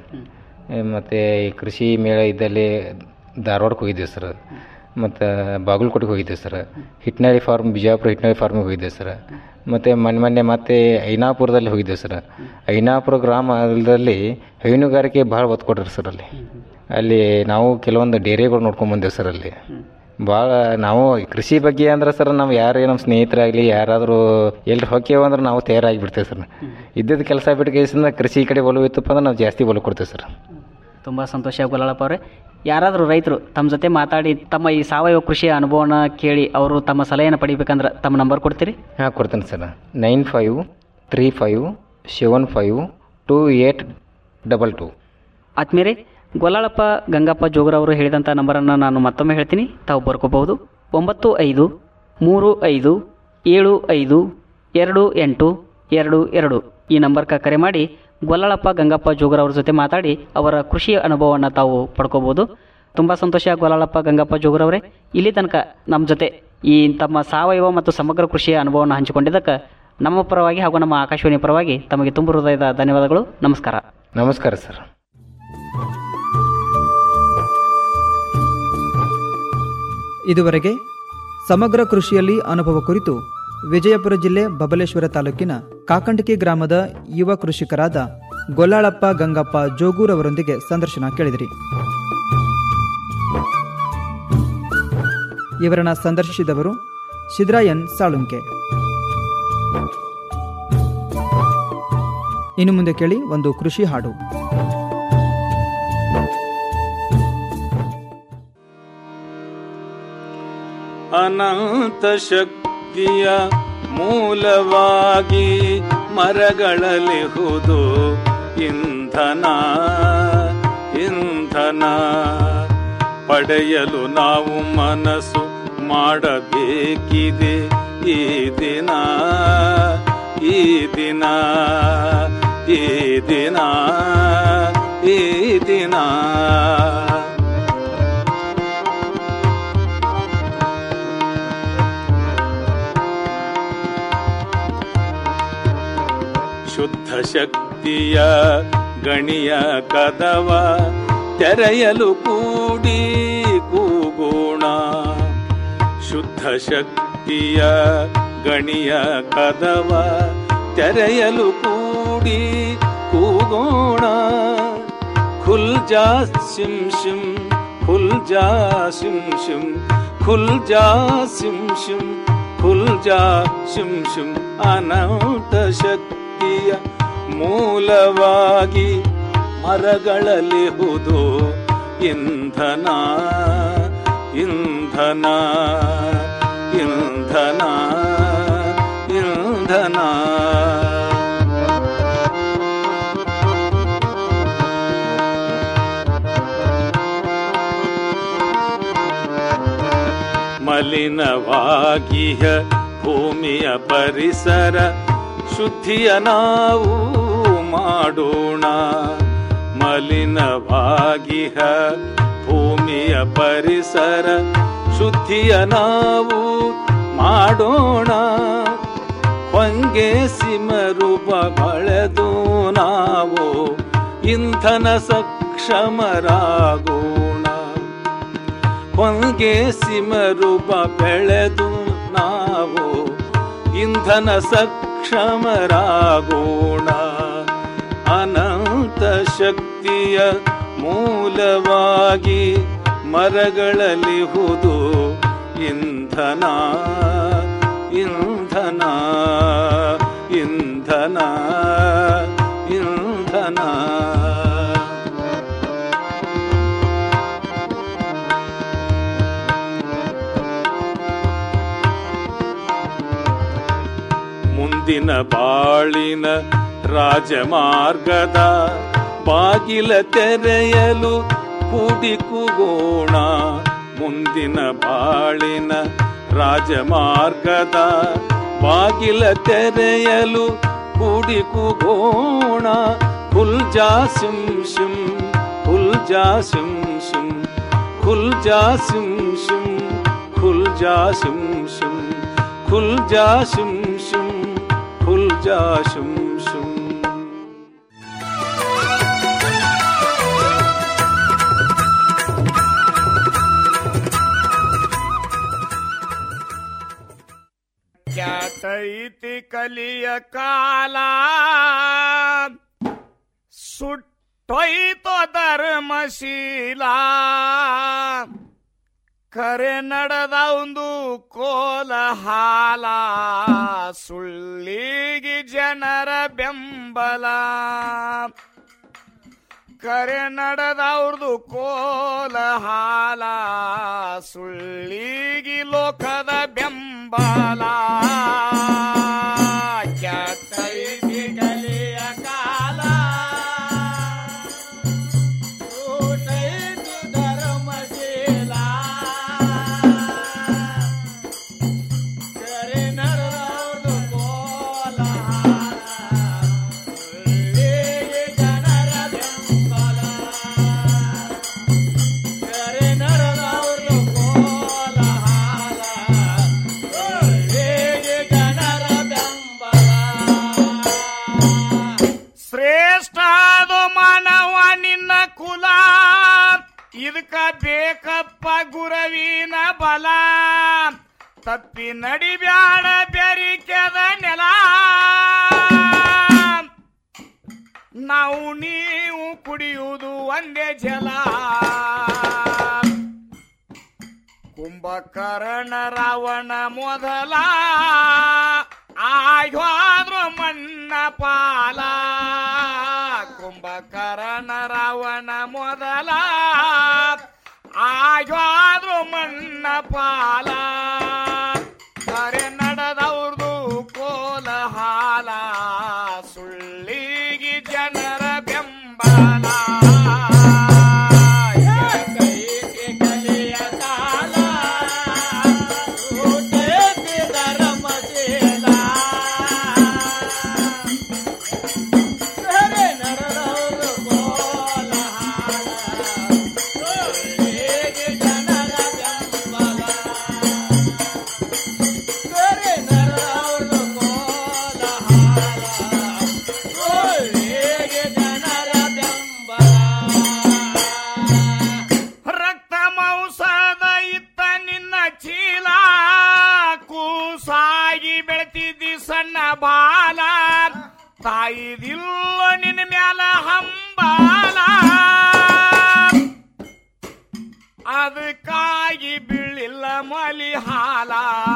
ಮತ್ತು ಈ ಕೃಷಿ ಮೇಳ ಇದ್ದಲ್ಲಿ ಧಾರವಾಡಕ್ಕೆ ಹೋಗಿದ್ದೇವೆ ಸರ್ ಮತ್ತು ಬಾಗಲಕೋಟೆಗೆ ಹೋಗಿದ್ದೇವೆ ಸರ್ ಹಿಟ್ನಳ್ಳಿ ಫಾರ್ಮ್ ಬಿಜಾಪುರ ಹಿಟ್ನಳ್ಳಿ ಫಾರ್ಮಿಗೆ ಹೋಗಿದ್ದೇವೆ ಸರ್ ಮತ್ತು ಮೊನ್ನೆ ಮೊನ್ನೆ ಮತ್ತೆ ಐನಾಪುರದಲ್ಲಿ ಹೋಗಿದ್ದೇವೆ ಸರ್ ಐನಾಪುರ ಗ್ರಾಮದಲ್ಲಿ ಹೈನುಗಾರಿಕೆ ಭಾಳ ಒತ್ತು ಕೊಟ್ರಿ ಸರ್ ಅಲ್ಲಿ ಅಲ್ಲಿ ನಾವು ಕೆಲವೊಂದು ಡೇರೆಗಳು ನೋಡ್ಕೊಂಡ್ ಬಂದೇವೆ ಸರ್ ಅಲ್ಲಿ ಭಾಳ ನಾವು ಕೃಷಿ ಬಗ್ಗೆ ಅಂದ್ರೆ ಸರ್ ನಾವು ಯಾರೇ ನಮ್ಮ ಸ್ನೇಹಿತರಾಗಲಿ ಯಾರಾದರೂ ಎಲ್ರು ಹೊಕ್ಕೇವು ಅಂದ್ರೆ ನಾವು ತಯಾರಾಗಿ ಬಿಡ್ತೇವೆ ಸರ್ ಇದ್ದದ ಕೆಲಸ ಬಿಟ್ಟು ಕೇಸಿಂದ ಕೃಷಿ ಕಡೆ ಒಲವು ಇತ್ತಪ್ಪ ಅಂದ್ರೆ ನಾವು ಜಾಸ್ತಿ ಒಲವು ಕೊಡ್ತೇವೆ ಸರ್ ತುಂಬ ಸಂತೋಷ ಗೊಲ್ಲಳಪ್ಪ ಅವರೇ ಯಾರಾದರೂ ರೈತರು ತಮ್ಮ ಜೊತೆ ಮಾತಾಡಿ ತಮ್ಮ ಈ ಸಾವಯವ ಕೃಷಿಯ ಅನುಭವನ ಕೇಳಿ ಅವರು ತಮ್ಮ ಸಲಹೆಯನ್ನು ಪಡಿಬೇಕಂದ್ರೆ ತಮ್ಮ ನಂಬರ್ ಕೊಡ್ತೀರಿ ಹಾಂ ಕೊಡ್ತೇನೆ sir nine five three five seven five two eight double two ಆತ್ಮೀಯರೇ ಗೊಲ್ಲಾಳಪ್ಪ ಗಂಗಪ್ಪ ಜೋಗರ್ ಅವರು ಹೇಳಿದಂಥ ನಂಬರನ್ನು ನಾನು ಮತ್ತೊಮ್ಮೆ ಹೇಳ್ತೀನಿ ತಾವು ಬರ್ಕೋಬಹುದು ಒಂಬತ್ತು ಐದು ಮೂರು ಐದು ಏಳು ಐದು ಎರಡು ಎಂಟು ಎರಡು ಎರಡು ಈ ನಂಬರ್ಗೆ ಕರೆ ಮಾಡಿ ಗೊಲ್ಲಾಳಪ್ಪ ಗಂಗಪ್ಪ ಜೋಗರ್ ಅವ್ರ ಜೊತೆ ಮಾತಾಡಿ ಅವರ ಕೃಷಿ ಅನುಭವವನ್ನು ತಾವು ಪಡ್ಕೋಬಹುದು ತುಂಬ ಸಂತೋಷ ಗೊಲ್ಲಾಳಪ್ಪ ಗಂಗಪ್ಪ ಜೋಗರ್ ಅವರೇ ಇಲ್ಲಿ ತನಕ ನಮ್ಮ ಜೊತೆ ಈ ತಮ್ಮ ಸಾವಯವ ಮತ್ತು ಸಮಗ್ರ ಕೃಷಿಯ ಅನುಭವವನ್ನು ಹಂಚಿಕೊಂಡಿದ್ದಕ್ಕೆ ನಮ್ಮ ಪರವಾಗಿ ಹಾಗೂ ನಮ್ಮ ಆಕಾಶವಾಣಿ ಪರವಾಗಿ ತಮಗೆ ತುಂಬ ಹೃದಯದ ಧನ್ಯವಾದಗಳು ನಮಸ್ಕಾರ ನಮಸ್ಕಾರ ಸರ್ ಇದುವರೆಗೆ ಸಮಗ್ರ ಕೃಷಿಯಲ್ಲಿ ಅನುಭವ ಕುರಿತು ವಿಜಯಪುರ ಜಿಲ್ಲೆ ಬಬಲೇಶ್ವರ ತಾಲೂಕಿನ ಕಾಕಂಡಕಿ ಗ್ರಾಮದ ಯುವ ಕೃಷಿಕರಾದ ಗೊಲ್ಲಾಳಪ್ಪ ಗಂಗಪ್ಪ ಜೋಗೂರ್ ಅವರೊಂದಿಗೆ ಸಂದರ್ಶನ ಕೇಳಿದಿರಿ ಇವರನ್ನ ಸಂದರ್ಶಿಸಿದವರು ಸಿದ್ರಾಯನ್ ಸಾಳುಂಕೆ ಇನ್ನು ಮುಂದೆ ಕೇಳಿ ಒಂದು ಕೃಷಿ ಹಾಡು ಅನಂತ ಶಕ್ತಿಯ ಮೂಲವಾಗಿ ಮರಗಳಲಿಹುದು ಇಂಧನ ಇಂಧನ ಪಡೆಯಲು ನಾವು ಮನಸ್ಸು ಮಾಡಬೇಕಿದೆ ಈ ದಿನ ಈ ದಿನ ಈ ದಿನ ಈ ದಿನ ಶುದ್ಧ ಶಕ್ತಿಯ ಗಣಿಯ ಕದವ ತೆರೆಯಲು ಕೂಡಿ ಕೂಗೋಣ ಶುದ್ಧ ಶಕ್ತಿಯ ಗಣಿಯ ಕದವ ತೆರೆಯಲು ಕೂಡಿ ಕೂಗೋಣ ಖುಲ್ ಜಾ ಸಿಂ ಶಿಂ ಖುಲ್ ಜಾ ಸಿಂ ಶಿಂ ಖುಲ್ ಜಾ ಸಿಂ ಶಿಂ ಖುಲ್ ಜಾ ಶಿಂ ಶಿಂ ಅನಂತ ಶಕ್ತಿಯ ಮೂಲವಾಗಿ ಮರಗಳಲ್ಲಿ ಹುದು ಇಂಧನ ಇಂಧನ ಇಂಧನ ಇಂಧನ ಮಲಿನವಾಗಿಯ ಭೂಮಿಯ ಪರಿಸರ ಶುದ್ಧಿಯ ನಾವು ಮಾಡೋಣ ಮಲಿನವಾಗಿಹ ಭೂಮಿಯ ಪರಿಸರ ಶುದ್ಧಿಯ ನಾವು ಮಾಡೋಣ ಹೊಂಗೆ ಸಿಮರೂಪ ಬಳೆದು ನಾವು ಇಂಧನ ಸಕ್ಷಮರಾಗೋಣ ಹೊಂಗೆ ಸಿಮರೂಪ ಬೆಳೆದು ನಾವು ಇಂಧನ ಸಕ್ಷಮರಾಗೋಣ ಅನಂತ ಶಕ್ತಿಯ ಮೂಲವಾಗಿ ಮರಗಳಲ್ಲಿ ಹುದು ಇಂಧನ ಇಂಧನ ಇಂಧನ ಇಂಧನ ಮುಂದಿನ ಬಾಳಿನ ರಾಜಮಾರ್ಗದ ಬಾಗಿಲ ತೆರೆಯಲು ಕೂಡಿ ಕೂಗೋಣ ಮುಂದಿನ ಬಾಳಿನ ರಾಜಮಾರ್ಗದ ಬಾಗಿಲ ತೆರೆಯಲು ಕೂಡಿ ಕೂಗೋಣ ಖುಲ್ ಜಾ ಸಿಂ ಶಿಂ ಖುಲ್ ಜಾ ಸಿಂ ಶಿಂ ಖುಲ್ ಜಾ ಸಿಂ ಶಿಂ ಖುಲ್ ಜಾ ಸಿಂ ಶಿಂ ಖುಲ್ ಜಾ ಶಿಂ ಶಿಂ ಖುಲ್ ಜಾ ಶಿಂ ಶಿಂ ಕ್ಯಾತೈತಿ ಕಲಿಯ ಕಾಲ ಸುಟ್ಟೊಯ್ತೋ ಧರ್ಮಶೀಲ ಕರೆ ನಡೆದ ಒಂದು ಕೋಲಹಾಲ ಸುಳ್ಳಿಗಿ ಜನರ ಬೆಂಬಲ ಕರೆ ನಡೆದವ್ರದು ಕೋಲಹಾಲ ಸುಳ್ಳಿಗಿ ಲೋಕದ ಬೆಂಬಲ ಕ್ಯಾತೈತಿ ಕಲಿಯ ಕಾಲ ಊಟೈತಿ ಧರ್ಮಶೀಲ ಕರೆ ನಡೆದವ್ರದು ಕೋಲಹಾಲ ಸುಳ್ಳಿಗಿ ಜನರ ಬೆಂಬಲ ಕರೆ ನಡೆದವ್ರದು ಕೋಲಹಾಲ ಸುಳ್ಳಿಗಿ ಜನರ ಬೆಂಬಲ ಶ್ರೇಷ್ಠದು ಮಾನವ ನಿನ್ನ ಕುಲ ಇದಕ್ಕ ಬೇಕಪ್ಪ ಗುರವಿನ ಬಲ ತಪ್ಪಿ ನಡಿಬ್ಯಾಡ ಬೆರಿಕೆದ ನೆಲ ನಾವು ನೀವು ಕುಡಿಯುವುದು ಒಂದೇ ಜಲ ಕುಂಭಕರ್ಣ ರಾವಣ ಮೊದಲ ಆಯ್ವಾದ್ರು ಮಣ್ಣ ಪಾಲ ಕುಂಭಕರ್ಣ ರಾವಣ ಮೊದಲ ಆಯ್ವಾದ್ರು ಮಣ್ಣ ಪಾಲ ಕರೆ ನಡೆದವ್ರದು ಕೋಲಹಾಲ ಸುಳ್ಳಿಗಿ ಜನರ ಬೆಂಬಲ ಕೈಗೆ ಕಲಿಯ ಕಾಲ ಊಟಕ್ಕೆ ಧರ್ಮಶೀಲ ಕರೆ ನಡೆದವ್ರು ಕೋಲಹಾಲ ಸುಳ್ಳಿಗಿ ಜನರ ಬೆಂಬಲ ಸಣ್ಣ ಬಾಲ ತಾಯಿದಿಲ್ಲ ನಿನ್ನ ಮ್ಯಾಲ ಹಂಬಾಲ ಅದಕ್ಕಾಗಿ ಬೀಳಿಲ್ಲ ಮಲಿ ಹಾಲ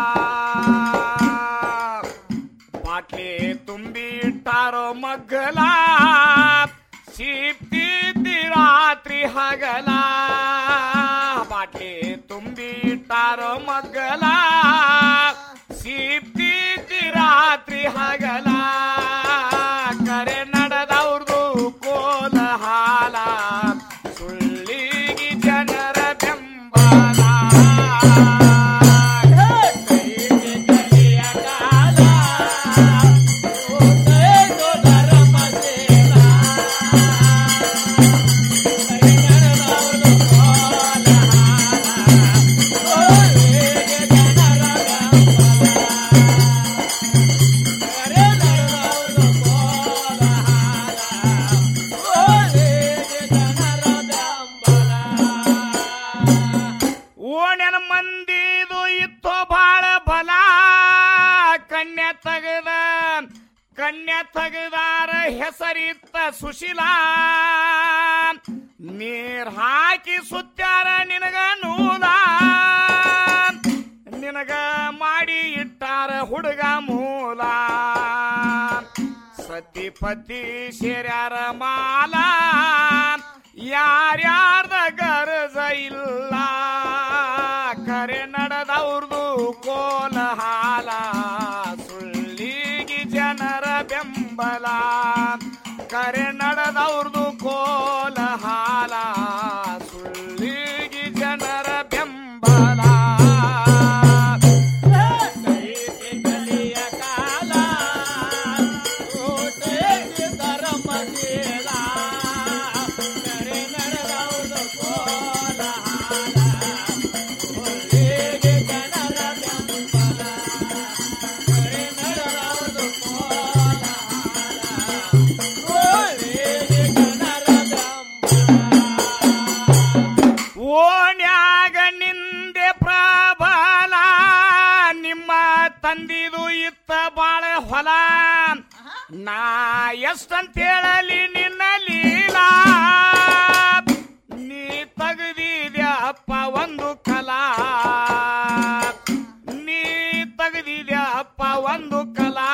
ಬಾಟ್ಲಿ ತುಂಬಿ ಇಟ್ಟಾರೋ ಮಗ್ಗಲ ಸಿಪ್ತಿದ್ದಿ ರಾತ್ರಿ ಹಗಲ ಬಾಟ್ಲಿ ತುಂಬಿ ಇಟ್ಟಾರೋ ಮಗ್ಗಲ ಸಿಪ್ತಿದ್ದಿ ರಾತ್ರಿ ಹಗಲ ಕರೆ ನಡೆದವ್ರದು ಕೋಲ ಹಾಲ ಸುಳ್ಳಿಗಿ ಜನರ ಬೆಂಬಲ ಕೈಗೆ ಕಲಿಯ ಕಾಲ ಓದೈದು ಧರ್ಮ ಸೇನ ಓಣ್ಯನ ಮಂದಿದು ಇತ್ತು ಬಾಳ ಬಲ ಕನ್ಯಾ ತೆಗದ ಕನ್ಯಾ ತೆಗದಾರ ಹೆಸರಿತ್ತ ಸುಶೀಲ ನೀರ್ ಹಾಕಿ ಸುತ್ತಾರ ನಿನಗ ನೂಲ ನಿನಗ ಮಾಡಿ ಇಟ್ಟಾರ ಹುಡುಗ ಮೂಲ ಸತಿಪತಿ ಸೇರ್ಯಾರ ಮಾಲ ಯಾರ್ಯಾರ್ದ ಗರಜ ಇಲ್ಲ ಕರೆ ನಡೆದವ್ರದು ಕೋಲ ಹಾಲ ಸುಳ್ಳಿಗಿ ಜನರ ಬೆಂಬಲ ಕರೆ ನಡೆದವ್ರದು ಕೋಲ ಹಾಲ ಸುಳ್ಳಿಗಿ ಜನರ ಬೆಂಬಲ ಕೈಗೆ ಕಲಿಯ ಕಾಲ ಕೋಟೆಗೆ ಧರ್ಮ ಸೇಲ ಕರೆ ನಡೆದವ್ರದು ಕೋಲ ಹಾಲ ಸುಳ್ಳಿಗಿ ಜನರ ಬೆಂಬಲ ಕರೆ ನಡೆದವ್ರದು ಕೋಲ ಓಣ್ಯಾಗ ನಿಂದೆ ಪ್ರಬಲ ನಿಮ್ಮ ತಂದಿದು ಇತ್ತ ಬಾಳ ಹೊಲ ನಾ ಎಷ್ಟಂತ ಹೇಳಲಿ ನಿನ್ನ ಲೀಲಾ ನೀ ತೆಗ್ದಿದ್ಯ ಅಪ್ಪ ಒಂದು ಕಲಾ ನೀ ತೆಗ್ದಿದ್ಯ ಅಪ್ಪ ಒಂದು ಕಲಾ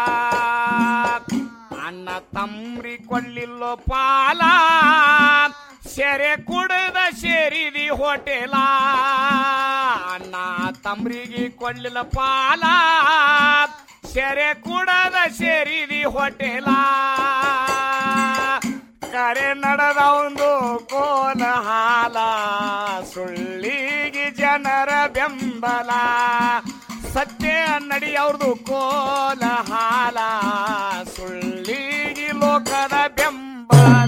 ಅಣ್ಣ ತಮ್ರಿ ಕೊಳ್ಳಿಲ್ಲೋ ಪಾಲ ಸೆರೆ ಕುಡದ ಸೇರಿದಿ ಹೋಟೆಲ ಅಣ್ಣ ತಮ್ರಿಗೆ ಕೊಳ್ಳಿಲ್ಲ ಪಾಲ ಸೆರೆ ಕುಡದ ಸೇರಿದಿ ಹೋಟೆಲ ಕರೆ ನಡೆದ ಒಂದು ಕೋಲ ಹಾಲ ಸುಳ್ಳಿಗೆ ಜನರ ಬೆಂಬಲ ಸತ್ಯ ನಡಿ ಅವ್ರದು ಕೋಲ ಹಾಲ ಸುಳ್ಳಿಗೆ ಲೋಕದ ಬೆಂಬಲ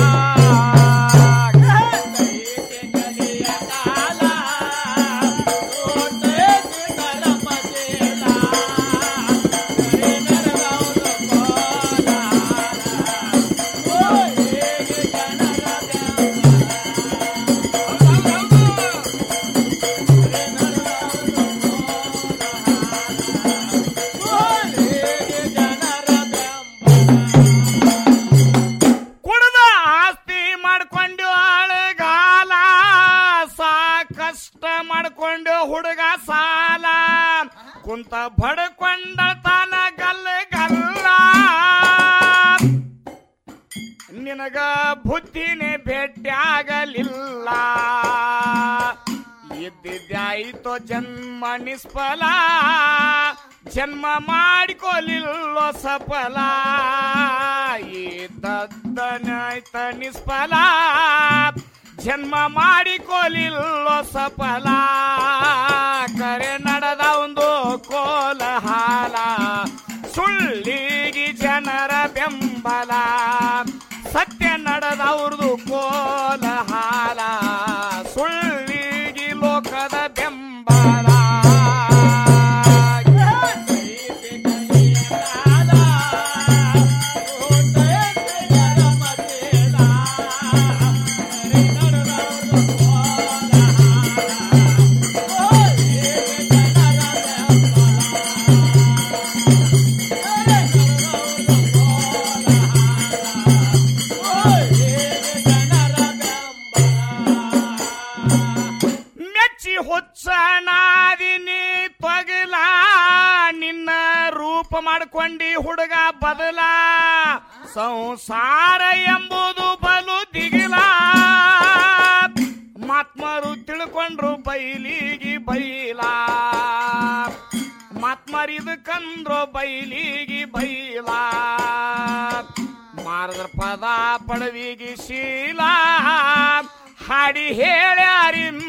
ಕುಡ್ದ ಆಸ್ತಿ ಮಾಡ್ಕೊಂಡು ಅಳಗಾಲ ಸಾಕಷ್ಟ ಮಾಡ್ಕೊಂಡು ಹುಡುಗ ಸಾಲ ಕುಂತ ಬಡ್ಕೊಂಡ ತಾನ ಗಲ್ಲ ಗಲ್ಲ ನಿನಗ ಬುದ್ಧಿನೇ ಭೇಟಿಯಾಗಲಿಲ್ಲ ಇದ್ದಿದ್ದಾಯಿತೋ ಜನ್ಮ ನಿಷ್ಫಲ ಜನ್ಮ ಮಾಡಿಕೊಲಿಲ್ಲೋ ಸಫಲ ಇದ್ದದ್ದನಾಯ್ತ ನಿಷ್ಫಲ ಜನ್ಮ ಮಾಡಿಕೊಲಿಲ್ಲೋ ಸಫಲ ಕರೆ ನಡೆದ ಒಂದು ಕೋಲ ಹಾಲ ಸುಳ್ಳಿಗಿ ಜನರ ಬೆಂಬಲ ಸತ್ಯ ನಡೆದವ್ರದು ಕೋಲ ಹಾಲ ಸುಳ್ಳಿಗಿ ಲೋಕದ ಬೆಂಬಲ ಹುಚ್ಚನಾದಿನಿ ತೊಗಲ ನಿನ್ನ ರೂಪ ಮಾಡ್ಕೊಂಡಿ ಹುಡುಗ ಬದಲ ಸಂಸಾರ ಎಂಬುದು ಬಲು ದಿಗಿಲ ಮಾತ್ಮರು ತಿಳ್ಕೊಂಡ್ರು ಬೈಲಿಗಿ ಬೈಲ ಮಾತ್ಮರಿದು ಕಂದ್ರು ಬೈಲಿಗಿ ಬೈಲ ಮಾರದ್ರ ಪದ ಪಡವಿಗಿ ಶೀಲ ಹಾಡಿ ಹೇಳ್ಯಾರಿನ್